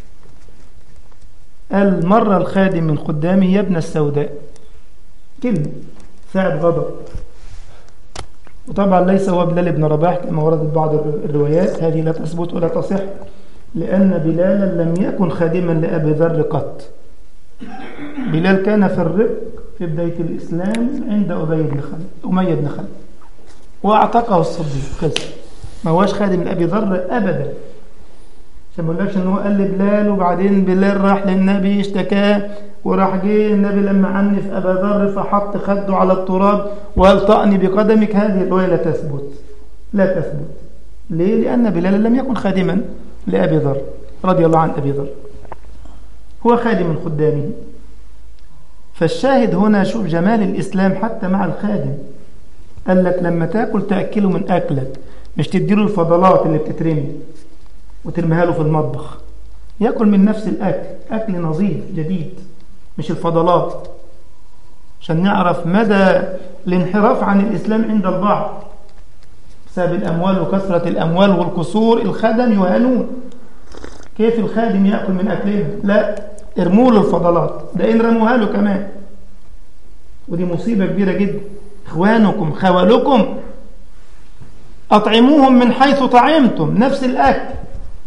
Speaker 1: قال مر الخادم من قدامه يا ابن السوداء كلمة ساعة غضب وطبعا ليس هو بلال بن رباح كما وردت بعض الروايات هذه لا تثبت ولا تصح لأن بلالا لم يكن خادما لأبي ذر قط بلال كان في الرق في بداية الإسلام عند أبي بن خلف أمية بن خلف واعتقه الصديق خلص ما هوش خادم لأبي ذر أبدا عشان ما اقولكش ان هو قال لبلال وبعدين بلال راح للنبي اشتكاه وراح جه النبي لما عنف ابا ذر فحط خده على التراب وقال طأني بقدمك هذه الروايه لا تثبت لا تثبت ليه؟ لأن بلال لم يكن خادما لأبي ذر رضي الله عن أبي ذر هو خادم من خدامه فالشاهد هنا شوف جمال الإسلام حتى مع الخادم قال لك لما تاكل تأكله من أكلك مش تديله الفضلات اللي بتترمي وترميها له في المطبخ ياكل من نفس الأكل أكل نظيف جديد مش الفضلات عشان نعرف مدى الانحراف عن الإسلام عند البعض بسبب الأموال وكثرة الأموال والقصور الخدم يهانون كيف الخادم يأكل من أكلهم لا ارموا له الفضلات ده إن رموها له كمان ودي مصيبة كبيرة جدا إخوانكم خوالكم أطعموهم من حيث طعمتم نفس الأكل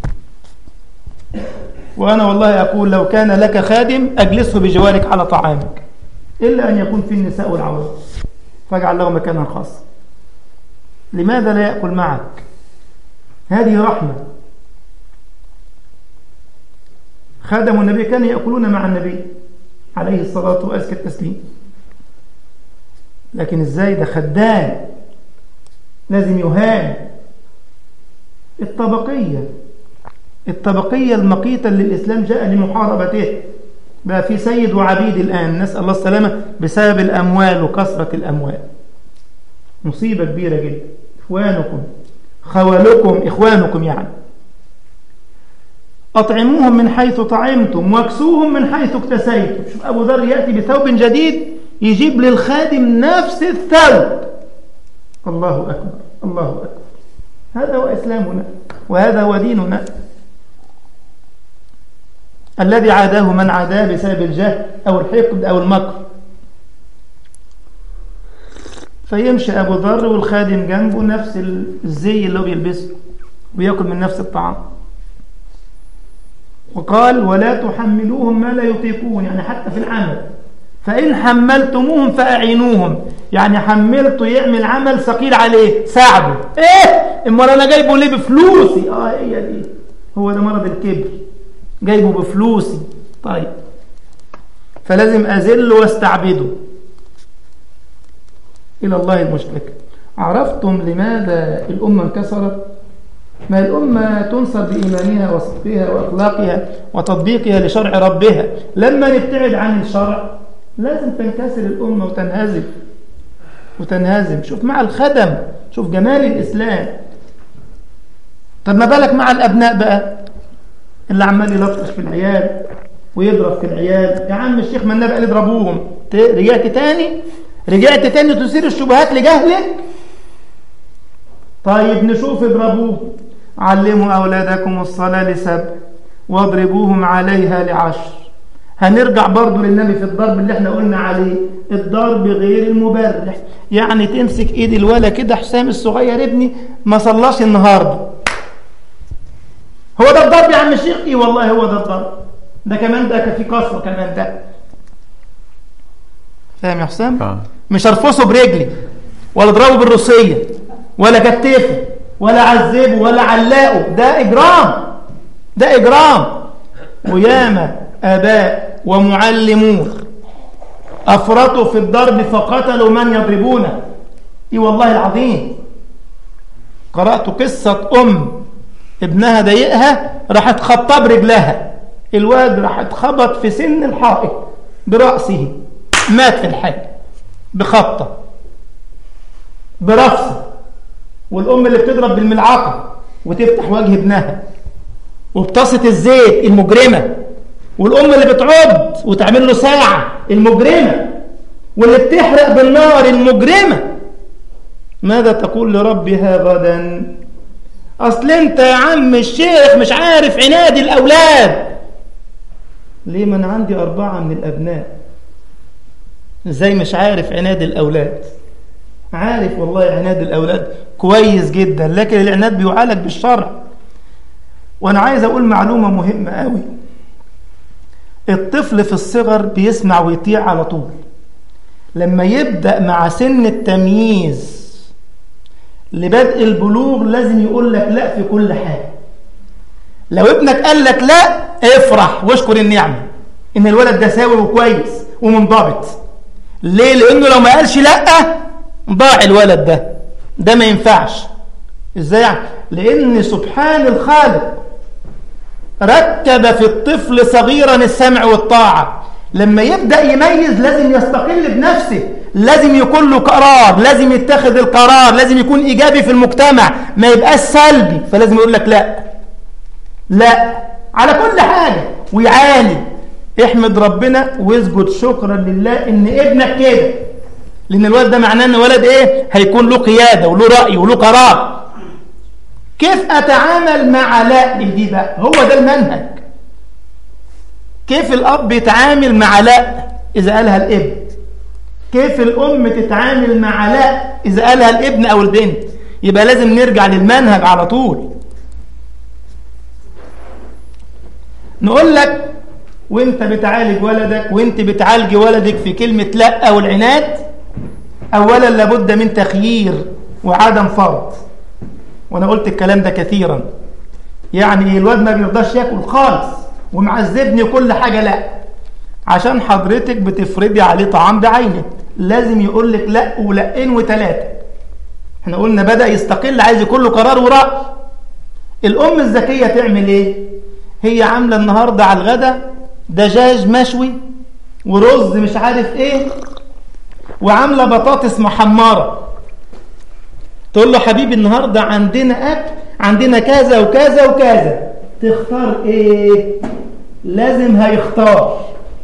Speaker 1: وأنا والله أقول لو كان لك خادم أجلسه بجوارك على طعامك إلا أن يكون في النساء والعورات فاجعل له مكانا خاصا لماذا لا يأكل معك هذه رحمة خادم النبي كانوا يأكلون مع النبي عليه الصلاة وأزكى التسليم لكن ازاي ده خدام لازم يهان الطبقية الطبقية المقيتة اللي الإسلام جاء لمحاربته بقى في سيد وعبيد الآن نسأل الله السلامة بسبب الأموال وكثرة الأموال مصيبة كبيرة جدا إخوانكم خوالكم إخوانكم يعني أطعموهم من حيث طعمتم واكسوهم من حيث اكتسيتم شوف أبو ذر يأتي بثوب جديد يجيب للخادم نفس الثوب الله أكبر الله أكبر هذا هو إسلامنا وهذا هو ديننا الذي عاداه من عاداه بسبب الجهل أو الحقد أو المكر فيمشي أبو ذر والخادم جنبه نفس الزي اللي هو بيلبسه ويأكل من نفس الطعام وقال ولا تحملوهم ما لا يطيقون يعني حتى في العمل فإن حملتموهم فأعينوهم يعني حملته يعمل عمل ثقيل عليه ساعده ايه امال انا جايبه ليه بفلوسي اه هي دي هو ده مرض الكبر جايبه بفلوسي طيب فلازم أذله واستعبده إلى الله المشتكى عرفتم لماذا الأمة انكسرت ما الأمة تنصر بإيمانها وصدقها وأخلاقها وتطبيقها لشرع ربها لما نبتعد عن الشرع لازم تنكسر الأمة وتنهزم وتنهزم شوف مع الخدم شوف جمال الإسلام طب ما بالك مع الأبناء بقى اللي عمال يلطش في العيال ويضرب في العيال يا عم الشيخ ما النبي قال اضربوهم رجعت تاني رجعت تاني تثير الشبهات لجهلك طيب نشوف اضربوه علموا أولادكم الصلاة لسبع واضربوهم عليها لعشر هنرجع برضو للنبي في الضرب اللي احنا قلنا عليه الضرب غير المبرح يعني تمسك ايد الولا كده حسام الصغير ابني ما صلاش النهارده هو ده الضرب يا عم الشيخ ايه والله هو ده الضرب ده كمان ده في قسوه كمان ده فاهم يا حسام
Speaker 2: آه.
Speaker 1: مش ارفصه برجلي ولا اضربه بالروسيه ولا كتفه ولا عذبه ولا علقه ده اجرام ده اجرام وياما اباء ومعلمون افرطوا في الضرب فقتلوا من يضربونه اي والله العظيم قرات قصه ام ابنها ضايقها راحت خبطه برجلها الواد راح اتخبط في سن الحائط براسه مات في الحال بخبطه برفسه والام اللي بتضرب بالملعقه وتفتح وجه ابنها وبطاسه الزيت المجرمه والام اللي بتعض وتعمل له ساعه المجرمه واللي بتحرق بالنار المجرمه ماذا تقول لربها غدا اصل انت يا عم الشيخ مش عارف عناد الاولاد ليه ما انا عندي اربعه من الابناء ازاي مش عارف عناد الاولاد عارف والله عناد الاولاد كويس جدا لكن العناد بيعالج بالشرع وانا عايز اقول معلومه مهمه قوي الطفل في الصغر بيسمع ويطيع على طول لما يبدا مع سن التمييز لبدء البلوغ لازم يقول لك لا في كل حاجة لو ابنك قال لك لا افرح واشكر النعمة ان الولد ده ساوي وكويس ومنضبط ليه لانه لو ما قالش لا ضاع الولد ده ده ما ينفعش ازاي يعني لان سبحان الخالق ركب في الطفل صغيرا السمع والطاعة لما يبدأ يميز لازم يستقل بنفسه لازم يكون له قرار لازم يتخذ القرار لازم يكون إيجابي في المجتمع ما يبقاش سلبي فلازم يقول لك لا لا على كل حاجة ويعاند احمد ربنا واسجد شكرا لله ان ابنك كده لان الولد ده معناه ان ولد ايه هيكون له قيادة وله رأي وله قرار كيف اتعامل مع لا دي بقى هو ده المنهج كيف الاب يتعامل مع لا اذا قالها الابن كيف الام تتعامل مع لا اذا قالها الابن او البنت يبقى لازم نرجع للمنهج على طول نقول لك وانت بتعالج ولدك وانت بتعالج ولدك في كلمة لا او العناد اولا لابد من تخيير وعدم فرض وانا قلت الكلام ده كثيرا يعني الواد ما بيرضاش ياكل خالص ومعذبني كل حاجة لا عشان حضرتك بتفرضي عليه طعام بعينه لازم يقول لك لا ولأين وثلاثة احنا قلنا بدأ يستقل عايز يكون له قرار ورأي الأم الذكية تعمل ايه هي عاملة النهاردة على الغدا دجاج مشوي ورز مش عارف ايه وعاملة بطاطس محمرة تقول له حبيبي النهاردة عندنا أكل عندنا كذا وكذا وكذا تختار ايه لازم هيختار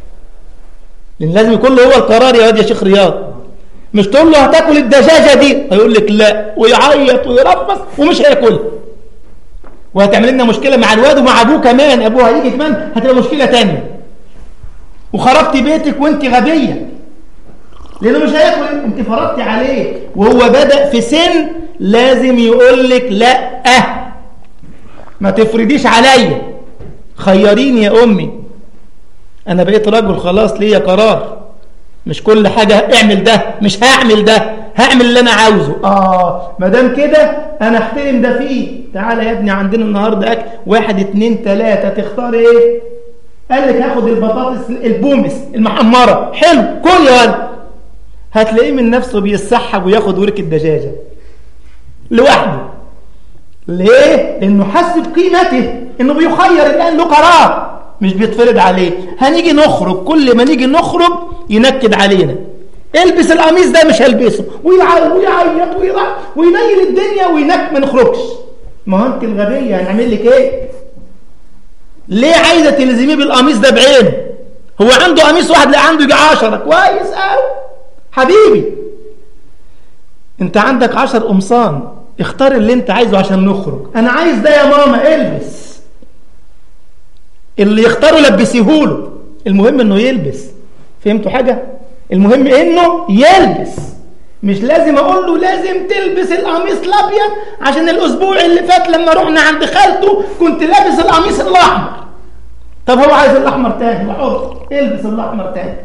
Speaker 1: لان لازم يكون له هو القرار يا واد يا شيخ رياض مش تقول له هتاكل الدجاجه دي هيقول لك لا ويعيط ويرفص ومش هياكلها وهتعمل لنا مشكله مع الواد ومع ابوه كمان ابوه هيجي كمان هتبقى مشكله تانية وخربتي بيتك وانت غبيه لانه مش هياكل انت فرضتي عليه وهو بدا في سن لازم يقول لك لا أه ما تفرضيش عليا خيريني يا امي انا بقيت رجل خلاص ليا قرار مش كل حاجة اعمل ده مش هعمل ده هعمل اللي انا عاوزه اه ما دام كده انا احترم ده فيه تعالى يا ابني عندنا النهاردة اكل واحد اتنين تلاتة تختار ايه قال لك هاخد البطاطس البومس المحمرة حلو كل يا ولد هتلاقيه من نفسه بيسحب وياخد ورك الدجاجة لوحده ليه؟ لأنه حس بقيمته إنه بيخير الآن له قرار مش بيتفرض عليه هنيجي نخرج كل ما نيجي نخرج ينكد علينا البس القميص ده مش هلبسه ويعيط ويعيط ويرع وينيل الدنيا وينك ما نخرجش ما هو انت الغبية هنعمل لك ايه ليه عايزة تلزميه بالقميص ده بعينه هو عنده قميص واحد لا عنده يجي عشرة كويس قوي حبيبي انت عندك عشر قمصان اختار اللي انت عايزه عشان نخرج انا عايز ده يا ماما البس اللي يختاره لبسيهوله المهم انه يلبس فهمتوا حاجة المهم انه يلبس مش لازم اقول له لازم تلبس القميص الابيض عشان الاسبوع اللي فات لما رحنا عند خالته كنت لابس القميص الاحمر طب هو عايز الاحمر تاني حر البس الاحمر تاني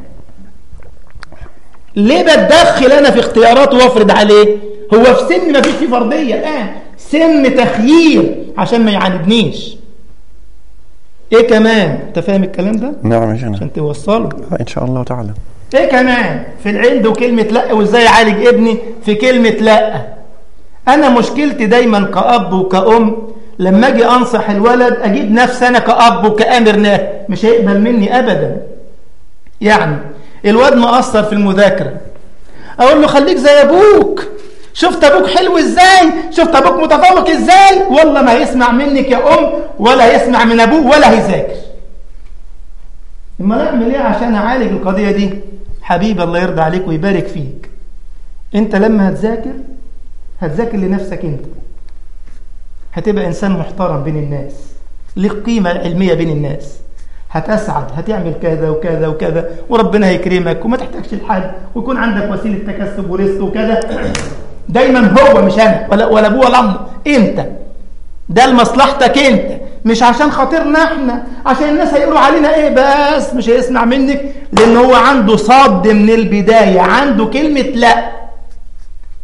Speaker 1: ليه بتدخل انا في اختياراته وافرض عليه هو في سن ما فيش فيه فرضيه الان سن تخيير عشان ما يعاندنيش ايه كمان انت فاهم الكلام ده
Speaker 2: نعم يا شيخنا
Speaker 1: عشان توصله
Speaker 2: ان شاء الله تعالى
Speaker 1: ايه كمان في العند وكلمه لا وازاي اعالج ابني في كلمه لا انا مشكلتي دايما كاب وكأم لما اجي انصح الولد اجيب نفسي انا كاب وكامر ناه مش هيقبل مني ابدا يعني الواد مقصر في المذاكره اقول له خليك زي ابوك شفت ابوك حلو ازاي شفت ابوك متفوق ازاي والله ما هيسمع منك يا ام ولا هيسمع من ابوه ولا هيذاكر اما نعمل ايه عشان اعالج القضيه دي حبيبي الله يرضى عليك ويبارك فيك انت لما هتذاكر هتذاكر لنفسك انت هتبقى انسان محترم بين الناس ليك قيمه علميه بين الناس هتسعد هتعمل كذا وكذا وكذا وربنا هيكرمك وما تحتاجش لحد ويكون عندك وسيله تكسب ورزق وكذا دايما هو مش انا ولا ولا ابوه ولا امه انت ده لمصلحتك انت مش عشان خاطرنا احنا عشان الناس هيقولوا علينا ايه بس مش هيسمع منك لان هو عنده صد من البدايه عنده كلمه لا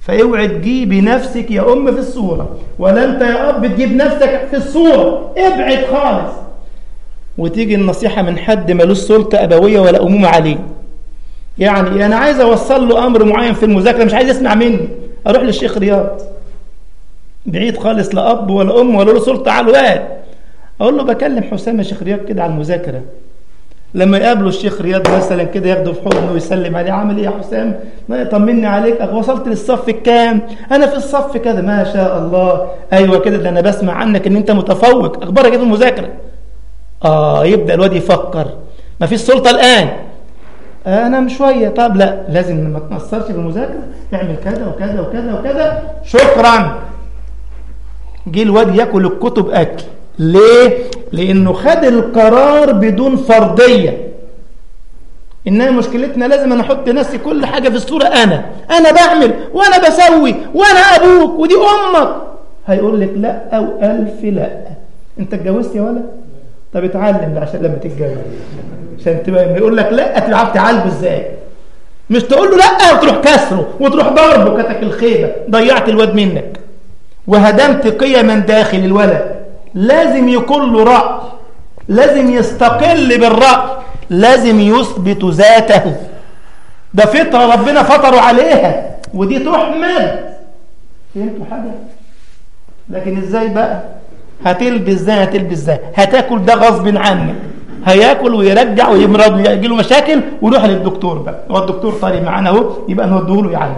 Speaker 1: فاوعي تجيبي نفسك يا ام في الصوره ولا انت يا اب تجيب نفسك في الصوره ابعد خالص وتيجي النصيحه من حد ملوش سلطه ابويه ولا امومه عليه يعني انا عايز اوصل له امر معين في المذاكره مش عايز يسمع مني اروح للشيخ رياض بعيد خالص لا اب ولا ام ولا له سلطه على الواد اقول له بكلم حسام يا شيخ رياض كده على المذاكره لما يقابله الشيخ رياض مثلا كده ياخده في حضنه ويسلم عليه عامل ايه يا حسام طمني عليك أخ وصلت للصف الكام انا في الصف كذا ما شاء الله ايوه كده ده انا بسمع عنك ان انت متفوق اخبارك ايه في المذاكره اه يبدا الواد يفكر ما فيش سلطه الان انا مش شويه طب لا لازم ما تنصرش في المذاكره اعمل كذا وكذا وكذا وكذا شكرا جه الواد ياكل الكتب اكل ليه لانه خد القرار بدون فرضيه انها مشكلتنا لازم انا احط نفسي كل حاجه في الصوره انا انا بعمل وانا بسوي وانا ابوك ودي امك هيقول لك لا او الف لا انت اتجوزت يا ولد طب اتعلم عشان لما تتجوز عشان تبقى يقول لك لا تعرف تعالجه ازاي مش تقول له لا وتروح كسره وتروح ضربه كتك الخيبه ضيعت الواد منك وهدمت قيما داخل الولد لازم يكون له رأي لازم يستقل بالرأي لازم يثبت ذاته ده فطرة ربنا فطروا عليها ودي تحمد فهمتوا حاجة لكن ازاي بقى هتلبس ازاي هتلبس ازاي هتاكل ده غصب عنك هياكل ويرجع ويمرض ويجي له مشاكل ويروح للدكتور بقى هو الدكتور طري معانا اهو يبقى نوديه له يعلم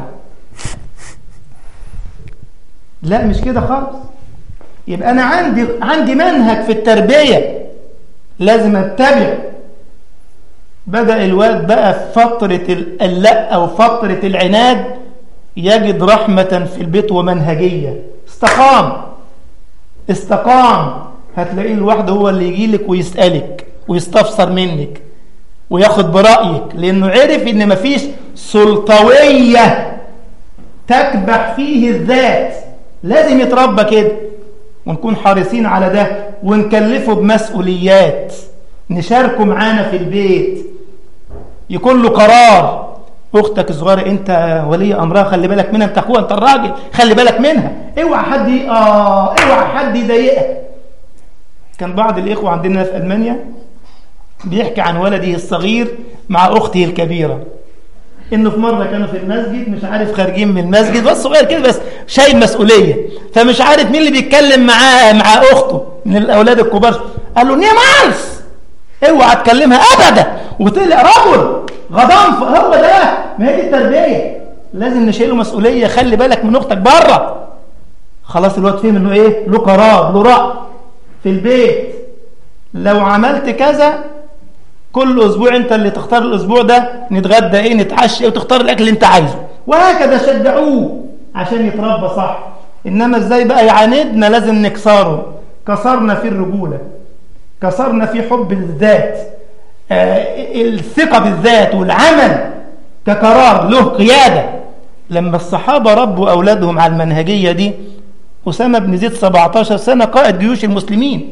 Speaker 1: لا مش كده خالص يبقى انا عندي عندي منهج في التربيه لازم اتبع بدا الواد بقى في فتره اللا او فتره العناد يجد رحمه في البيت ومنهجيه استقام استقام هتلاقيه لوحده هو اللي يجي لك ويسالك ويستفسر منك وياخد برايك لانه عرف ان مفيش سلطويه تكبح فيه الذات لازم يتربى كده ونكون حريصين على ده ونكلفه بمسؤوليات نشاركه معانا في البيت يكون له قرار اختك الصغيره انت ولي امرها خلي بالك منها انت اخوها انت الراجل خلي بالك منها اوعى حد اه اوعى حد يضايقها كان بعض الاخوه عندنا في المانيا بيحكي عن ولده الصغير مع اخته الكبيره انه في مره كانوا في المسجد مش عارف خارجين من المسجد بس صغير كده بس شايل مسؤوليه فمش عارف مين اللي بيتكلم معاه مع اخته من الاولاد الكبار قال له نيمارس اوعى تكلمها ابدا وطلع رجل غضنف هو ده ما هي دي التربيه لازم نشيله مسؤوليه خلي بالك من اختك بره خلاص الواد فهم انه ايه له قرار له راي في البيت لو عملت كذا كل اسبوع انت اللي تختار الاسبوع ده نتغدى ايه نتعشى ايه وتختار الاكل اللي انت عايزه وهكذا شجعوه عشان يتربى صح انما ازاي بقى يعاندنا لازم نكسره كسرنا في الرجوله كسرنا في حب الذات آه الثقه بالذات والعمل كقرار له قياده لما الصحابه ربوا اولادهم على المنهجيه دي اسامه بن زيد 17 سنه قائد جيوش المسلمين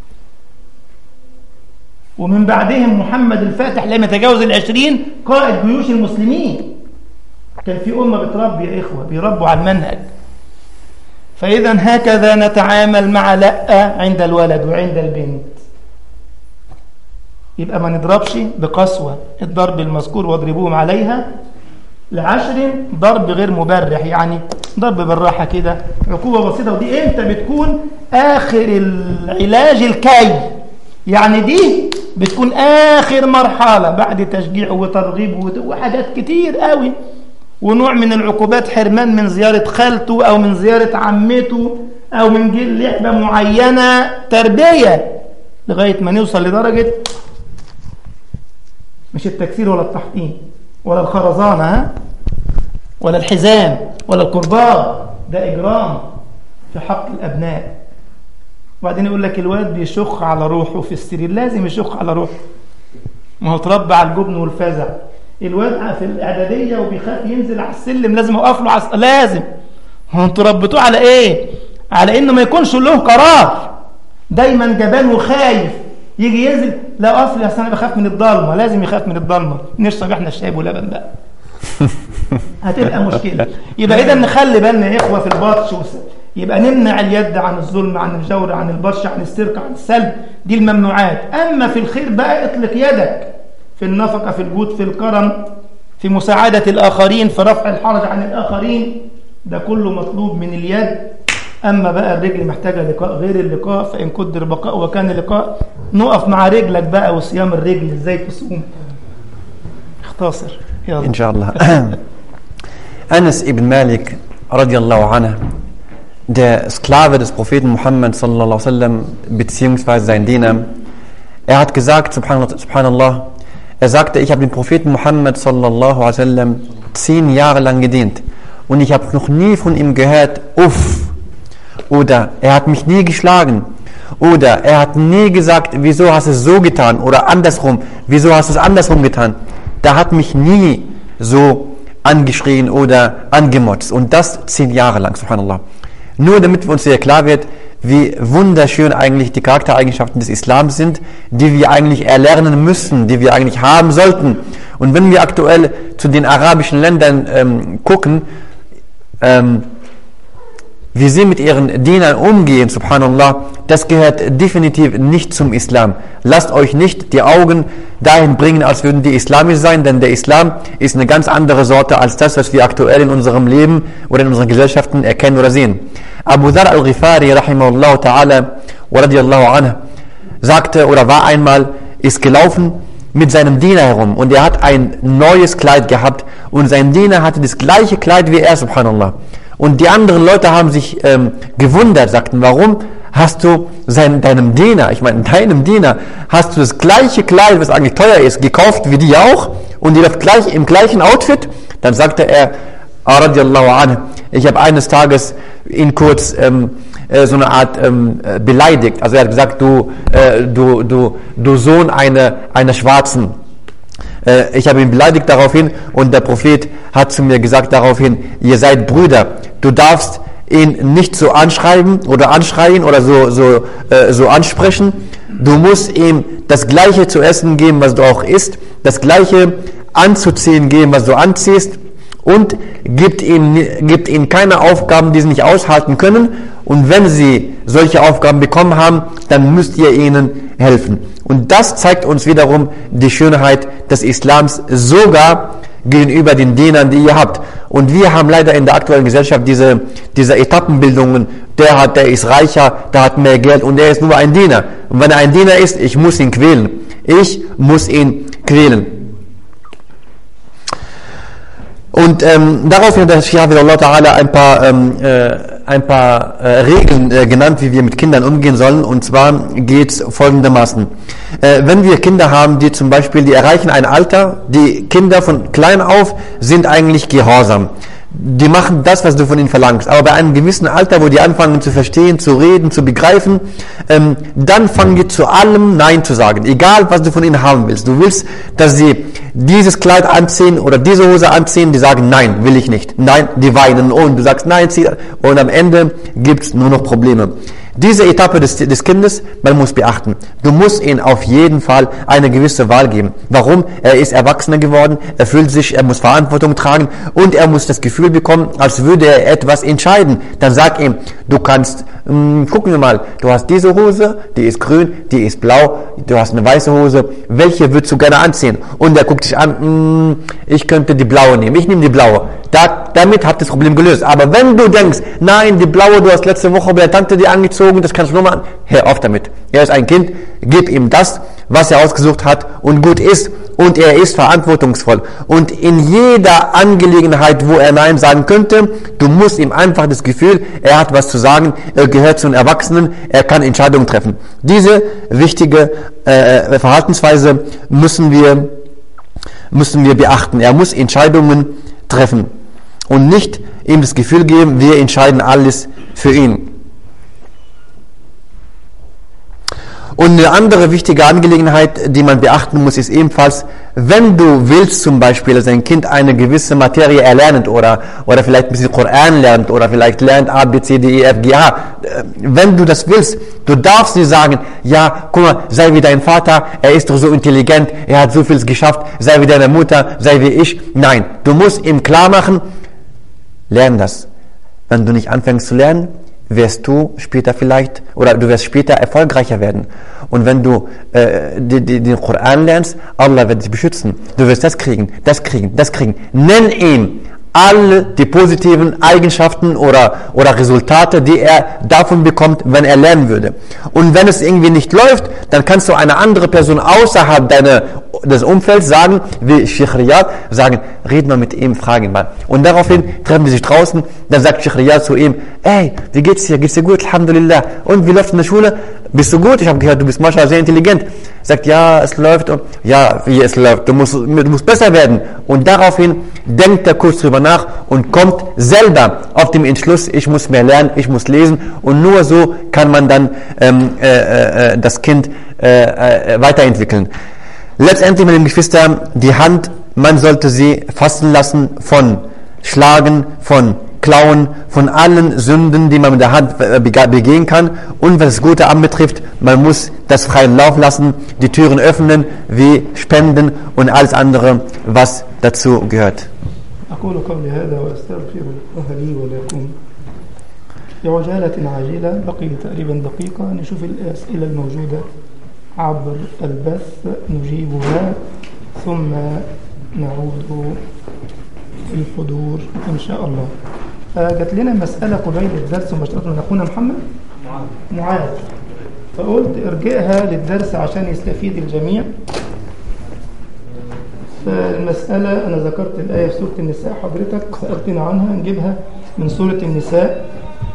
Speaker 1: ومن بعدهم محمد الفاتح لم يتجاوز العشرين قائد جيوش المسلمين كان في أمة بتربي يا إخوة بيربوا على المنهج فإذا هكذا نتعامل مع لأ عند الولد وعند البنت يبقى ما نضربش بقسوة الضرب المذكور واضربوهم عليها لعشر ضرب غير مبرح يعني ضرب بالراحة كده عقوبة بسيطة ودي امتى بتكون آخر العلاج الكي يعني دي بتكون آخر مرحلة بعد تشجيع وترغيب وحاجات كتير قوي ونوع من العقوبات حرمان من زيارة خالته أو من زيارة عمته أو من جيل لعبة معينة تربية لغاية ما نوصل لدرجة مش التكسير ولا التحطيم ولا الخرزانة ها ولا الحزام ولا الكرباج ده إجرام في حق الأبناء وبعدين يقول لك الواد بيشخ على روحه في السرير لازم يشخ على روحه ما هو اتربى على الجبن والفزع الواد في الاعداديه وبيخاف ينزل على السلم لازم اوقف له عس... لازم هو انتوا ربيتوه على ايه على انه ما يكونش له قرار دايما جبان وخايف يجي ينزل لا اقف لي اصل انا بخاف من الضلمه لازم يخاف من الضلمه نشرب احنا الشاي ولبن بقى هتبقى مشكلة يبقى إذا نخلي بالنا يا إخوة في البطش والس- يبقى نمنع اليد عن الظلم عن الجور عن البطش عن السرقة عن السلب دي الممنوعات أما في الخير بقى اطلق يدك في النفقة في الجود في الكرم في مساعدة الآخرين في رفع الحرج عن الآخرين ده كله مطلوب من اليد أما بقى الرجل محتاجة لقاء غير اللقاء فإن قدر بقاء وكان لقاء نقف مع رجلك بقى وصيام الرجل إزاي تصوم اختصر يلا
Speaker 2: إن شاء الله. Anas ibn Malik radiallahu anhu, der Sklave des Propheten Muhammad sallallahu alaihi wasallam, beziehungsweise sein Diener, er hat gesagt, subhanallah, subhanallah er sagte, ich habe den Propheten Muhammad sallallahu alaihi wasallam zehn Jahre lang gedient und ich habe noch nie von ihm gehört, uff, oder er hat mich nie geschlagen oder er hat nie gesagt, wieso hast du es so getan oder andersrum, wieso hast du es andersrum getan. Der hat mich nie so angeschrien oder angemotzt und das zehn Jahre lang, subhanallah. Nur damit uns hier klar wird, wie wunderschön eigentlich die Charaktereigenschaften des Islams sind, die wir eigentlich erlernen müssen, die wir eigentlich haben sollten. Und wenn wir aktuell zu den arabischen Ländern ähm, gucken, ähm, wie sie mit ihren Dienern umgehen, subhanallah, das gehört definitiv nicht zum Islam. Lasst euch nicht die Augen dahin bringen, als würden die islamisch sein, denn der Islam ist eine ganz andere Sorte als das, was wir aktuell in unserem Leben oder in unseren Gesellschaften erkennen oder sehen. Abu Dhar al-Ghifari, rahimahullah ta'ala, wa radiallahu anhu, sagte oder war einmal, ist gelaufen mit seinem Diener herum und er hat ein neues Kleid gehabt und sein Diener hatte das gleiche Kleid wie er, subhanallah. Und die anderen Leute haben sich ähm, gewundert, sagten, warum hast du sein, deinem Diener, ich meine deinem Diener, hast du das gleiche Kleid, was eigentlich teuer ist, gekauft wie die auch und die läuft gleich im gleichen Outfit? Dann sagte er, "Ah, radiallahu anhu, ich habe eines Tages ihn kurz ähm, äh, so eine Art ähm, äh, beleidigt. Also er hat gesagt, du, äh, du, du, du Sohn einer, einer Schwarzen. Äh, ich habe ihn beleidigt daraufhin und der Prophet hat zu mir gesagt daraufhin, ihr seid Brüder, du darfst ihn nicht so anschreiben oder anschreien oder so, so, äh, so ansprechen. Du musst ihm das Gleiche zu essen geben, was du auch isst, das Gleiche anzuziehen geben, was du anziehst und gibt ihnen, gibt ihnen keine Aufgaben, die sie nicht aushalten können. Und wenn sie solche Aufgaben bekommen haben, dann müsst ihr ihnen helfen. Und das zeigt uns wiederum die Schönheit des Islams sogar gegenüber den Dienern, die ihr habt. Und wir haben leider in der aktuellen Gesellschaft diese, diese Etappenbildungen. Der hat, der ist reicher, der hat mehr Geld und er ist nur ein Diener. Und wenn er ein Diener ist, ich muss ihn quälen. Ich muss ihn quälen. Und ähm, daraufhin hat der Shia Allah Ta'ala ein paar, ähm, äh, ein paar äh, Regeln äh, genannt, wie wir mit Kindern umgehen sollen. Und zwar geht es folgendermaßen. Äh, wenn wir Kinder haben, die zum Beispiel, die erreichen ein Alter, die Kinder von klein auf sind eigentlich gehorsam. Die machen das, was du von ihnen verlangst. Aber bei einem gewissen Alter, wo die anfangen zu verstehen, zu reden, zu begreifen, ähm, dann fangen die zu allem Nein zu sagen. Egal, was du von ihnen haben willst. Du willst, dass sie dieses Kleid anziehen oder diese Hose anziehen, die sagen, nein, will ich nicht. Nein, die weinen und du sagst, nein, zieh. Und am Ende gibt's nur noch Probleme. Diese Etappe des, des Kindes, man muss beachten. Du musst ihm auf jeden Fall eine gewisse Wahl geben. Warum? Er ist Erwachsener geworden, er fühlt sich, er muss Verantwortung tragen und er muss das Gefühl bekommen, als würde er etwas entscheiden. Dann sag ihm, du kannst, mh, gucken wir mal, du hast diese Hose, die ist grün, die ist blau, du hast eine weiße Hose, welche würdest du gerne anziehen? Und er guckt sich an, mh, ich könnte die blaue nehmen, ich nehme die blaue. Da, damit hat das Problem gelöst. Aber wenn du denkst, nein, die blaue, du hast letzte Woche bei der Tante die angezogen, das kannst du nochmal an, hör auf damit. Er ist ein Kind, gib ihm das, was er ausgesucht hat und gut ist. Und er ist verantwortungsvoll. Und in jeder Angelegenheit, wo er Nein sagen könnte, du musst ihm einfach das Gefühl, er hat was zu sagen, er gehört zu den Erwachsenen, er kann Entscheidungen treffen. Diese wichtige äh, Verhaltensweise müssen wir, müssen wir beachten. Er muss Entscheidungen treffen und nicht ihm das Gefühl geben, wir entscheiden alles für ihn. Und eine andere wichtige Angelegenheit, die man beachten muss, ist ebenfalls, wenn du willst zum Beispiel, dass dein Kind eine gewisse Materie erlernt oder, oder vielleicht ein bisschen Koran lernt oder vielleicht lernt A, B, C, D, E, F, G, H, äh, wenn du das willst, du darfst nicht sagen, ja, guck mal, sei wie dein Vater, er ist doch so intelligent, er hat so viel geschafft, sei wie deine Mutter, sei wie ich. Nein, du musst ihm klar machen, lern das. Wenn du nicht anfängst zu lernen, wirst du später vielleicht, oder du wirst später erfolgreicher werden. Und wenn du äh, die, die, den Koran lernst, Allah wird dich beschützen. Du wirst das kriegen, das kriegen, das kriegen. Nenn ihm alle die positiven Eigenschaften oder, oder Resultate, die er davon bekommt, wenn er lernen würde. Und wenn es irgendwie nicht läuft, dann kannst du eine andere Person außerhalb deiner, des Umfelds sagen, wie Sheikh Riyad, sagen, red mal mit ihm, frag ihn mal. Und daraufhin treffen sie sich draußen, dann sagt Sheikh Riyad zu ihm, ey, wie geht's dir? Geht's dir gut? Alhamdulillah. Und wie läuft in der Schule? Bist du gut? Ich habe gehört, du bist manchmal sehr intelligent. Sagt, ja, es läuft. Ja, wie es läuft. Du musst, du musst besser werden. Und daraufhin denkt er kurz drüber nach und kommt selber auf den Entschluss, ich muss mehr lernen, ich muss lesen. Und nur so kann man dann ähm, äh, äh, das Kind äh, äh, weiterentwickeln. Letztendlich, meine Geschwister, die Hand, man sollte sie fassen lassen von Schlagen, von Klauen, von allen Sünden, die man mit der Hand begehen kann. Und was das Gute anbetrifft, man muss das freien Lauf lassen, die Türen öffnen, wie Spenden und alles andere, was dazu gehört.
Speaker 1: أقول قولي هذا وأستغفر الله لي ولكم بعجالة عاجلة بقي تقريبا دقيقة نشوف الأسئلة الموجودة عبر البث نجيبها ثم نعود في الحضور إن شاء الله فجت لنا مسألة قبيل الدرس مباشرة من أخونا محمد معاذ فقلت ارجعها للدرس عشان يستفيد الجميع فالمسألة أنا ذكرت الآية في سورة النساء حضرتك سألتنا عنها نجيبها من سورة النساء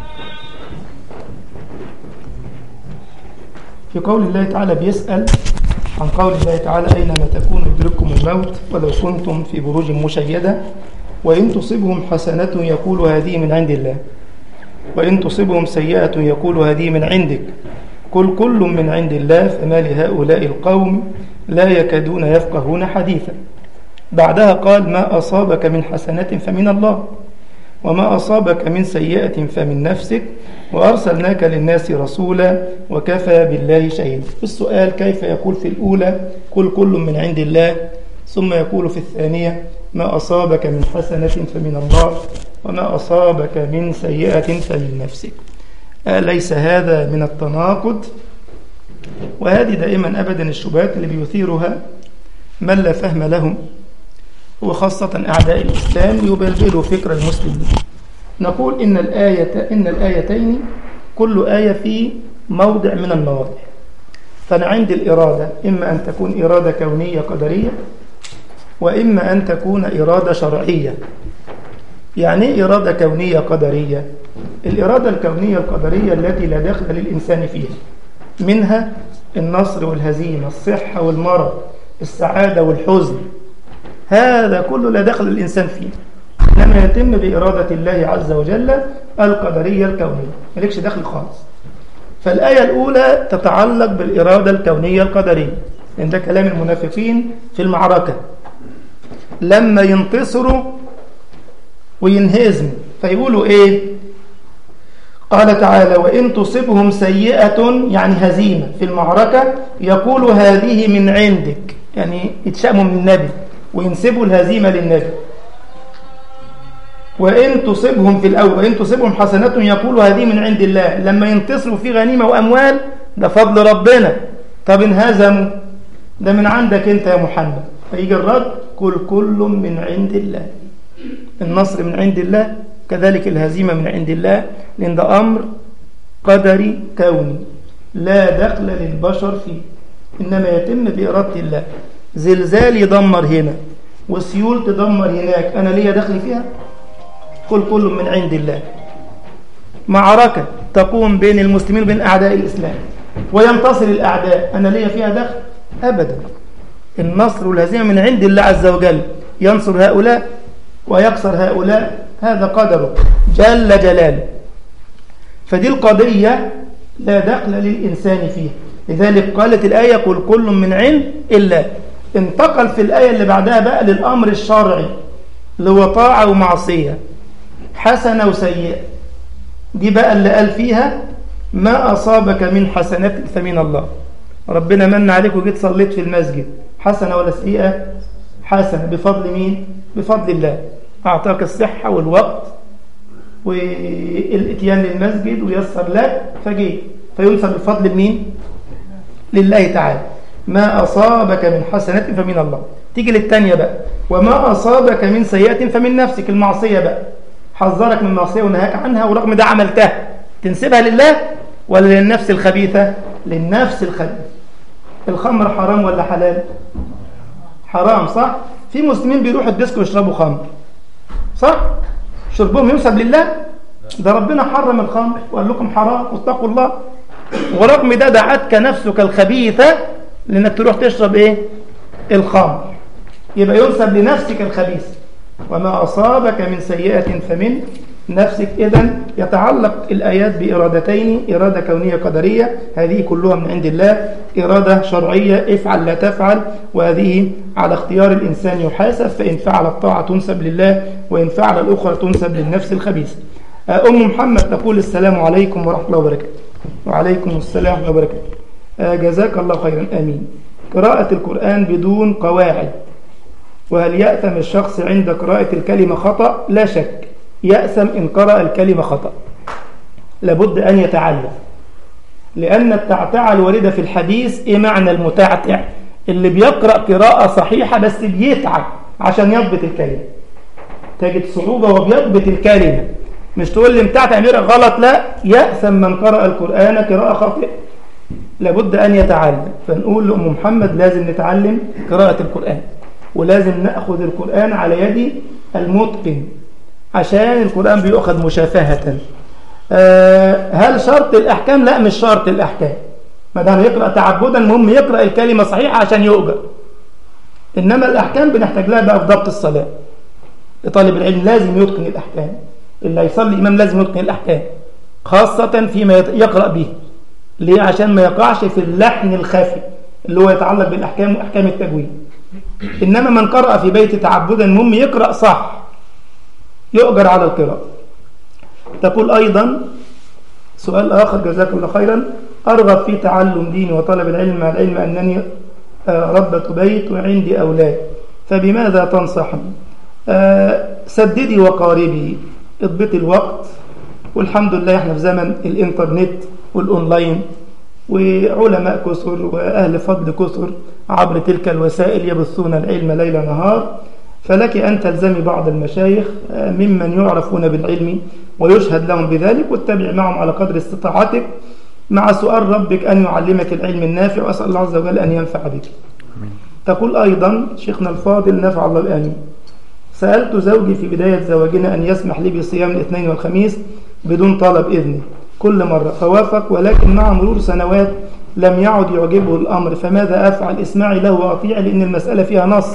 Speaker 1: في قول الله تعالى بيسأل عن قول الله تعالى أينما تكونوا يدرككم الموت ولو كنتم في بروج مشيدة وإن تصبهم حسنة يقول هذه من عند الله وإن تصبهم سيئة يقول هذه من عندك قل كل من عند الله فما لهؤلاء القوم لا يكادون يفقهون حديثا بعدها قال ما أصابك من حسنة فمن الله وما أصابك من سيئة فمن نفسك وأرسلناك للناس رسولا وكفى بالله شهيدا السؤال كيف يقول في الأولى قل كل من عند الله ثم يقول في الثانية ما أصابك من حسنة فمن الله وما أصابك من سيئة فمن نفسك أليس هذا من التناقض وهذه دائما أبدا الشبهات اللي بيثيرها من لا فهم لهم وخاصة أعداء الإسلام يبلبلوا فكر المسلمين نقول إن الآية إن الآيتين كل آية في موضع من المواضع فأنا عندي الإرادة إما أن تكون إرادة كونية قدرية وإما أن تكون إرادة شرعية يعني إيه إرادة كونية قدرية الإرادة الكونية القدرية التي لا دخل للإنسان فيها منها النصر والهزيمة الصحة والمرض السعادة والحزن هذا كله لا دخل للإنسان فيه إنما يتم بإرادة الله عز وجل القدرية الكونية مالكش دخل خالص فالآية الأولى تتعلق بالإرادة الكونية القدرية لأن ده كلام المنافقين في المعركة لما ينتصروا وينهزموا فيقولوا إيه قال تعالى وإن تصبهم سيئة يعني هزيمة في المعركة يقول هذه من عندك يعني يتشأموا من النبي وينسبوا الهزيمة للنبي وإن تصبهم في الأول وإن تصبهم حسنة يقول هذه من عند الله لما ينتصروا في غنيمة وأموال ده فضل ربنا طب انهزموا ده من عندك أنت يا محمد فيجي الرد كل كل من عند الله النصر من عند الله كذلك الهزيمة من عند الله لأن ده أمر قدري كوني لا دخل للبشر فيه إنما يتم بإرادة الله زلزال يدمر هنا وسيول تدمر هناك أنا ليا دخل فيها كل كل من عند الله معركة تقوم بين المسلمين وبين أعداء الإسلام وينتصر الأعداء أنا ليا فيها دخل أبدا النصر والهزيمة من عند الله عز وجل ينصر هؤلاء ويكسر هؤلاء هذا قدره جل جلاله فدي القضية لا دخل للإنسان فيها لذلك قالت الآية قل كل من علم إلا انتقل في الآية اللي بعدها بقى للأمر الشرعي اللي هو طاعة ومعصية حسنة وسيئة دي بقى اللي قال فيها ما أصابك من حسنات فمن الله ربنا من عليك وجيت صليت في المسجد حسنة ولا سيئة حسنة بفضل مين بفضل الله أعطاك الصحة والوقت والاتيان للمسجد ويسر لك فجيت فينسب الفضل لمين لله تعالى ما أصابك من حسنة فمن الله تيجي للتانية بقى وما أصابك من سيئة فمن نفسك المعصية بقى حذرك من المعصية ونهاك عنها ورغم ده عملتها تنسبها لله ولا للنفس الخبيثة للنفس الخبيثة الخمر حرام ولا حلال حرام صح في مسلمين بيروحوا الديسكو يشربوا خمر صح شربهم ينسب لله ده ربنا حرم الخمر وقال لكم حرام واتقوا الله ورغم ده دعتك نفسك الخبيثة لانك تروح تشرب ايه الخمر يبقى ينسب لنفسك الخبيث وما أصابك من سيئة فمن نفسك إذا يتعلق الآيات بإرادتين إرادة كونية قدرية هذه كلها من عند الله إرادة شرعية افعل لا تفعل وهذه على اختيار الإنسان يحاسب فإن فعل الطاعة تنسب لله وإن فعل الأخرى تنسب للنفس الخبيثة أم محمد تقول السلام عليكم ورحمة الله وبركاته وعليكم السلام ورحمة الله وبركاته جزاك الله خيرا آمين قراءة القرآن بدون قواعد وهل يأثم الشخص عند قراءة الكلمة خطأ لا شك يأثم إن قرأ الكلمة خطأ لابد أن يتعلم لأن التعتع الواردة في الحديث إيه معنى المتعتع اللي بيقرأ قراءة صحيحة بس بيتعب عشان يضبط الكلمة تجد صعوبة وبيضبط الكلمة مش تقول لي متعتع غلط لا يأثم من قرأ القرآن قراءة خاطئة لابد أن يتعلم فنقول لأم محمد لازم نتعلم قراءة القرآن ولازم نأخذ القرآن على يد المتقن عشان القرآن بيؤخذ مشافهة أه هل شرط الأحكام؟ لا مش شرط الأحكام ما دام يقرأ تعبدا المهم يقرأ الكلمة صحيحة عشان يؤجر إنما الأحكام بنحتاج لها بقى في ضبط الصلاة طالب العلم لازم يتقن الأحكام اللي هيصلي إمام لازم يتقن الأحكام خاصة فيما يقرأ به ليه؟ عشان ما يقعش في اللحن الخفي اللي هو يتعلق بالأحكام وأحكام التجويد إنما من قرأ في بيت تعبدا المهم يقرأ صح يؤجر على القراءة تقول أيضا سؤال آخر جزاك الله خيرا أرغب في تعلم ديني وطلب العلم مع العلم أنني ربة بيت وعندي أولاد فبماذا تنصحني سددي وقاربي اضبطي الوقت والحمد لله احنا في زمن الانترنت والأونلاين وعلماء كثر وأهل فضل كثر عبر تلك الوسائل يبثون العلم ليل نهار فلك أن تلزمي بعض المشايخ ممن يعرفون بالعلم ويشهد لهم بذلك واتبع معهم على قدر استطاعتك مع سؤال ربك أن يعلمك العلم النافع وأسأل الله عز وجل أن ينفع بك تقول أيضا شيخنا الفاضل نفع الله الآمين سألت زوجي في بداية زواجنا أن يسمح لي بصيام الاثنين والخميس بدون طلب إذني كل مرة فوافق ولكن مع مرور سنوات لم يعد يعجبه الأمر فماذا أفعل اسمعي له وأطيع لأن المسألة فيها نص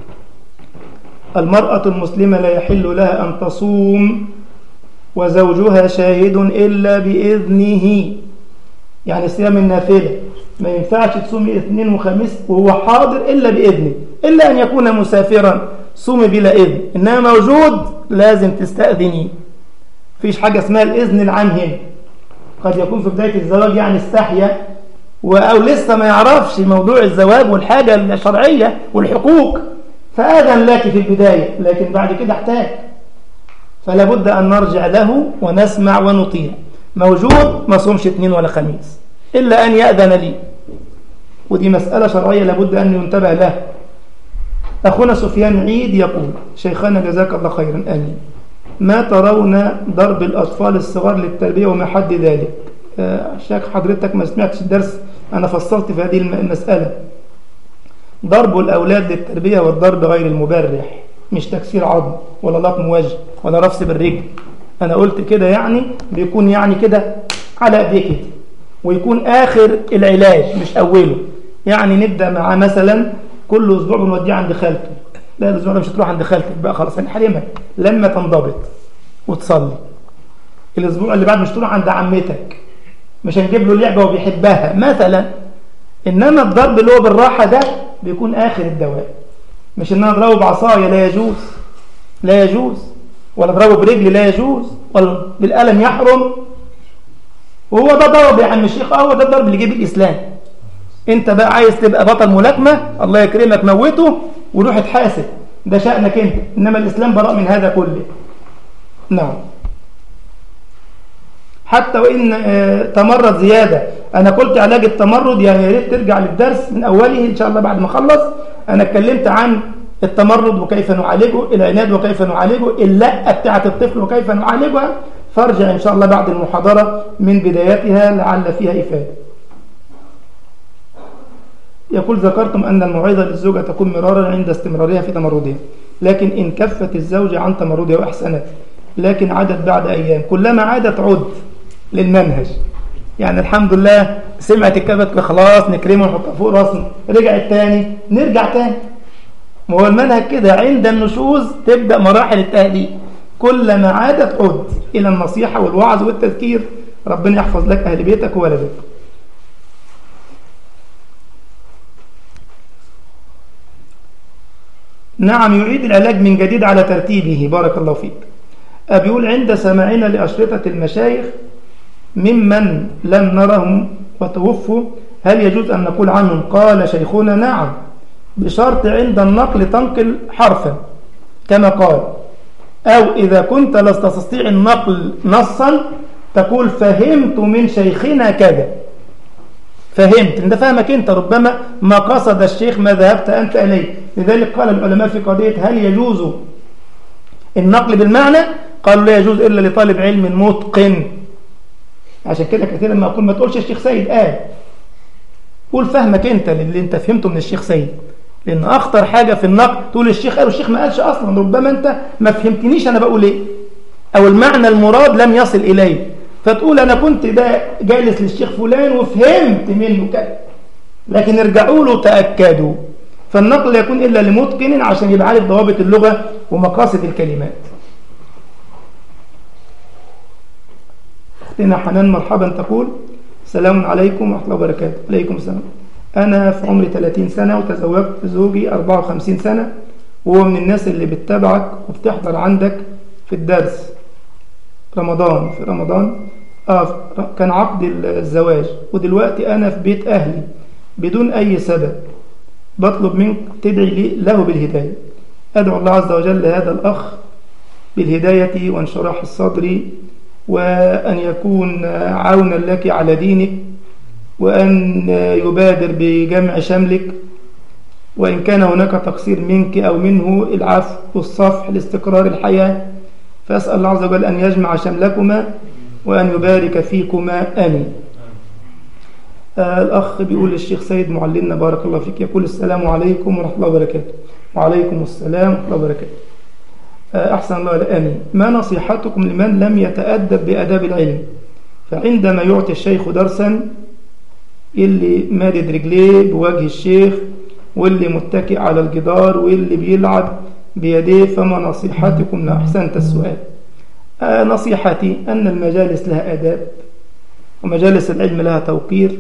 Speaker 1: المرأة المسلمة لا يحل لها أن تصوم وزوجها شاهد إلا بإذنه يعني صيام النافلة ما ينفعش تصومي اثنين وخميس وهو حاضر إلا بإذنه إلا أن يكون مسافرا صومي بلا إذن إنما موجود لازم تستأذني فيش حاجة اسمها الإذن العام هنا قد يكون في بداية الزواج يعني استحيا أو لسه ما يعرفش موضوع الزواج والحاجة الشرعية والحقوق فآذن لك في البداية لكن بعد كده احتاج فلا بد أن نرجع له ونسمع ونطيع موجود ما صومش اثنين ولا خميس إلا أن يأذن لي ودي مسألة شرعية لابد أن ينتبه لها أخونا سفيان عيد يقول شيخنا جزاك الله خيرا آمين ما ترون ضرب الأطفال الصغار للتربية وما حد ذلك شيخ حضرتك ما سمعتش الدرس أنا فصلت في هذه المسألة ضرب الأولاد للتربية والضرب غير المبرح مش تكسير عظم ولا لطم وجه ولا رفس بالرجل أنا قلت كده يعني بيكون يعني كده على ايديه كده ويكون آخر العلاج مش أوله يعني نبدأ معاه مثلا كل أسبوع بنوديه عند خالته لا الأسبوع ده مش هتروح عند خالتك بقى خلاص هنحرمك لما تنضبط وتصلي الأسبوع اللي بعد مش تروح عند عمتك مش هنجيب له لعبة وبيحبها مثلا إنما الضرب اللي هو بالراحة ده بيكون آخر الدواء مش إن أنا أضربه بعصاية لا يجوز لا يجوز ولا أضربه برجلي لا يجوز ولا بالقلم يحرم وهو ده ضرب يا عم الشيخ هو ده الضرب اللي يجيب الإسلام أنت بقى عايز تبقى بطل ملاكمة الله يكرمك موته وروح اتحاسب ده شأنك أنت إنما الإسلام براء من هذا كله نعم حتى وإن تمرد زيادة أنا قلت علاج التمرد يعني يا ريت ترجع للدرس من أوله إن شاء الله بعد ما أخلص أنا اتكلمت عن التمرد وكيف نعالجه العناد وكيف نعالجه اللقة بتاعة الطفل وكيف نعالجها فارجع إن شاء الله بعد المحاضرة من بدايتها لعل فيها إفادة يقول ذكرتم أن الموعظة للزوجة تكون مرارا عند استمرارها في تمردها لكن إن كفت الزوجة عن تمردها وأحسنت لكن عادت بعد أيام كلما عادت عد للمنهج يعني الحمد لله سمعت الكبت خلاص نكرمه ونحطها فوق راسنا رجعت تاني نرجع تاني ما هو المنهج كده عند النشوز تبدأ مراحل التهديد كلما عادت عد إلى النصيحة والوعظ والتذكير ربنا يحفظ لك أهل بيتك وولدك نعم يعيد العلاج من جديد على ترتيبه بارك الله فيك بيقول عند سماعنا لأشرطة المشايخ ممن لم نرهم وتوفوا هل يجوز أن نقول عنهم قال شيخنا نعم بشرط عند النقل تنقل حرفا كما قال أو إذا كنت لا تستطيع النقل نصا تقول فهمت من شيخنا كذا فهمت انت فهمك انت ربما ما قصد الشيخ ما ذهبت أنت إليه لذلك قال العلماء في قضية هل يجوز النقل بالمعنى قالوا لا يجوز إلا لطالب علم متقن عشان كده كثيرا ما أقول ما تقولش الشيخ سيد قال قول فهمك انت للي انت فهمته من الشيخ سيد لأن أخطر حاجة في النقل تقول الشيخ قال والشيخ ما قالش أصلا ربما أنت ما فهمتنيش أنا بقول إيه أو المعنى المراد لم يصل إليه فتقول أنا كنت ده جالس للشيخ فلان وفهمت منه كذا لكن ارجعوا له تأكدوا فالنقل يكون إلا لمتقن عشان يبقى عارف ضوابط اللغة ومقاصد الكلمات أختنا حنان مرحبا تقول السلام عليكم ورحمة الله وبركاته عليكم السلام أنا في عمري 30 سنة وتزوجت زوجي 54 سنة وهو من الناس اللي بتتابعك وبتحضر عندك في الدرس رمضان في رمضان آه كان عقد الزواج ودلوقتي أنا في بيت أهلي بدون أي سبب بطلب منك تدعي لي له بالهداية أدعو الله عز وجل لهذا الأخ بالهداية وانشراح الصدر وأن يكون عونا لك على دينك وأن يبادر بجمع شملك وإن كان هناك تقصير منك أو منه العفو والصفح لاستقرار الحياة فأسأل الله عز وجل أن يجمع شملكما وأن يبارك فيكما آمين آه الأخ بيقول للشيخ سيد معلمنا بارك الله فيك يقول السلام عليكم ورحمة الله وبركاته وعليكم السلام ورحمة الله وبركاته آه أحسن الله آمين ما نصيحتكم لمن لم يتأدب بأداب العلم فعندما يعطي الشيخ درسا اللي مادد رجليه بوجه الشيخ واللي متكئ على الجدار واللي بيلعب بيديه فما نصيحتكم أحسنت السؤال آه نصيحتي أن المجالس لها أداب ومجالس العلم لها توقير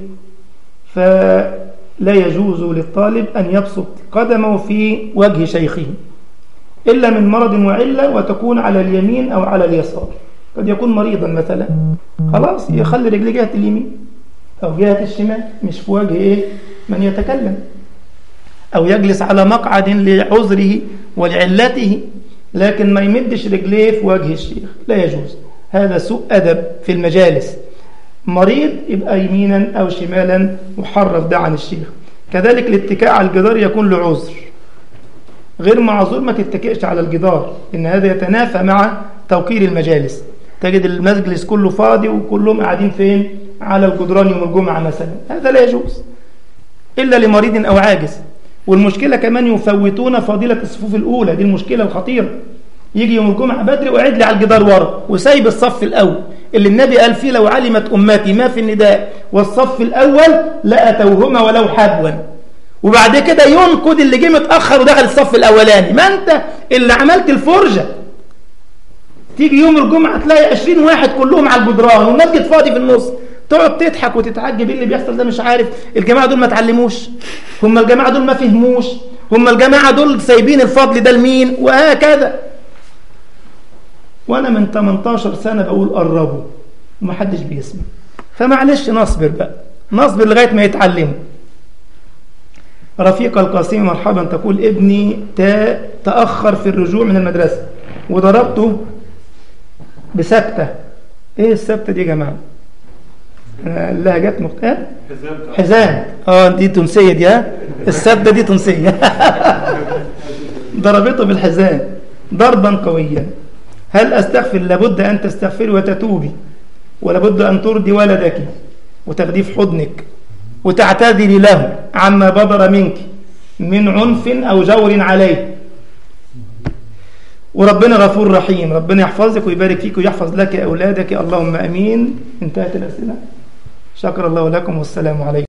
Speaker 1: فلا يجوز للطالب أن يبسط قدمه في وجه شيخه إلا من مرض وعلة وتكون على اليمين أو على اليسار قد يكون مريضا مثلا خلاص يخلي رجل جهة اليمين أو جهة الشمال مش في وجه إيه من يتكلم أو يجلس على مقعد لعذره ولعلته لكن ما يمدش رجليه في وجه الشيخ لا يجوز هذا سوء أدب في المجالس مريض يبقى يمينا أو شمالا محرف ده عن الشيخ كذلك الاتكاء على الجدار يكون له عذر غير معذور ما تتكئش على الجدار إن هذا يتنافى مع توقير المجالس تجد المجلس كله فاضي وكلهم قاعدين فين على الجدران يوم الجمعة مثلا هذا لا يجوز إلا لمريض أو عاجز والمشكلة كمان يفوتون فضيلة الصفوف الأولى دي المشكلة الخطيرة يجي يوم الجمعة بدري وقعد لي على الجدار ورا وسايب الصف الأول اللي النبي قال فيه لو علمت أمتي ما في النداء والصف الأول لأتوهما ولو حبوا وبعد كده ينقد اللي جه متأخر ودخل الصف الأولاني ما أنت اللي عملت الفرجة تيجي يوم الجمعة تلاقي 20 واحد كلهم على الجدران والمسجد فاضي في النص تقعد تضحك وتتعجب ايه اللي بيحصل ده مش عارف الجماعه دول ما اتعلموش هم الجماعه دول ما فهموش هم الجماعه دول سايبين الفضل ده لمين وهكذا وانا من 18 سنه بقول قربوا ومحدش بيسمع فمعلش نصبر بقى نصبر لغايه ما يتعلموا رفيقة القاسم مرحبا تقول ابني تا تأخر في الرجوع من المدرسة وضربته بسكتة ايه السكتة دي يا جماعة اللهجات مختلفة حزام اه دي تونسية دي ها السكتة دي تونسية ضربته بالحزام ضربا قويا هل استغفر لابد ان تستغفري وتتوبي ولابد ان ترضي ولدك وتاخديه في حضنك وتعتذري له عما بدر منك من عنف أو جور عليه وربنا غفور رحيم ربنا يحفظك ويبارك فيك ويحفظ لك أولادك اللهم أمين انتهت الأسئلة شكر الله لكم والسلام عليكم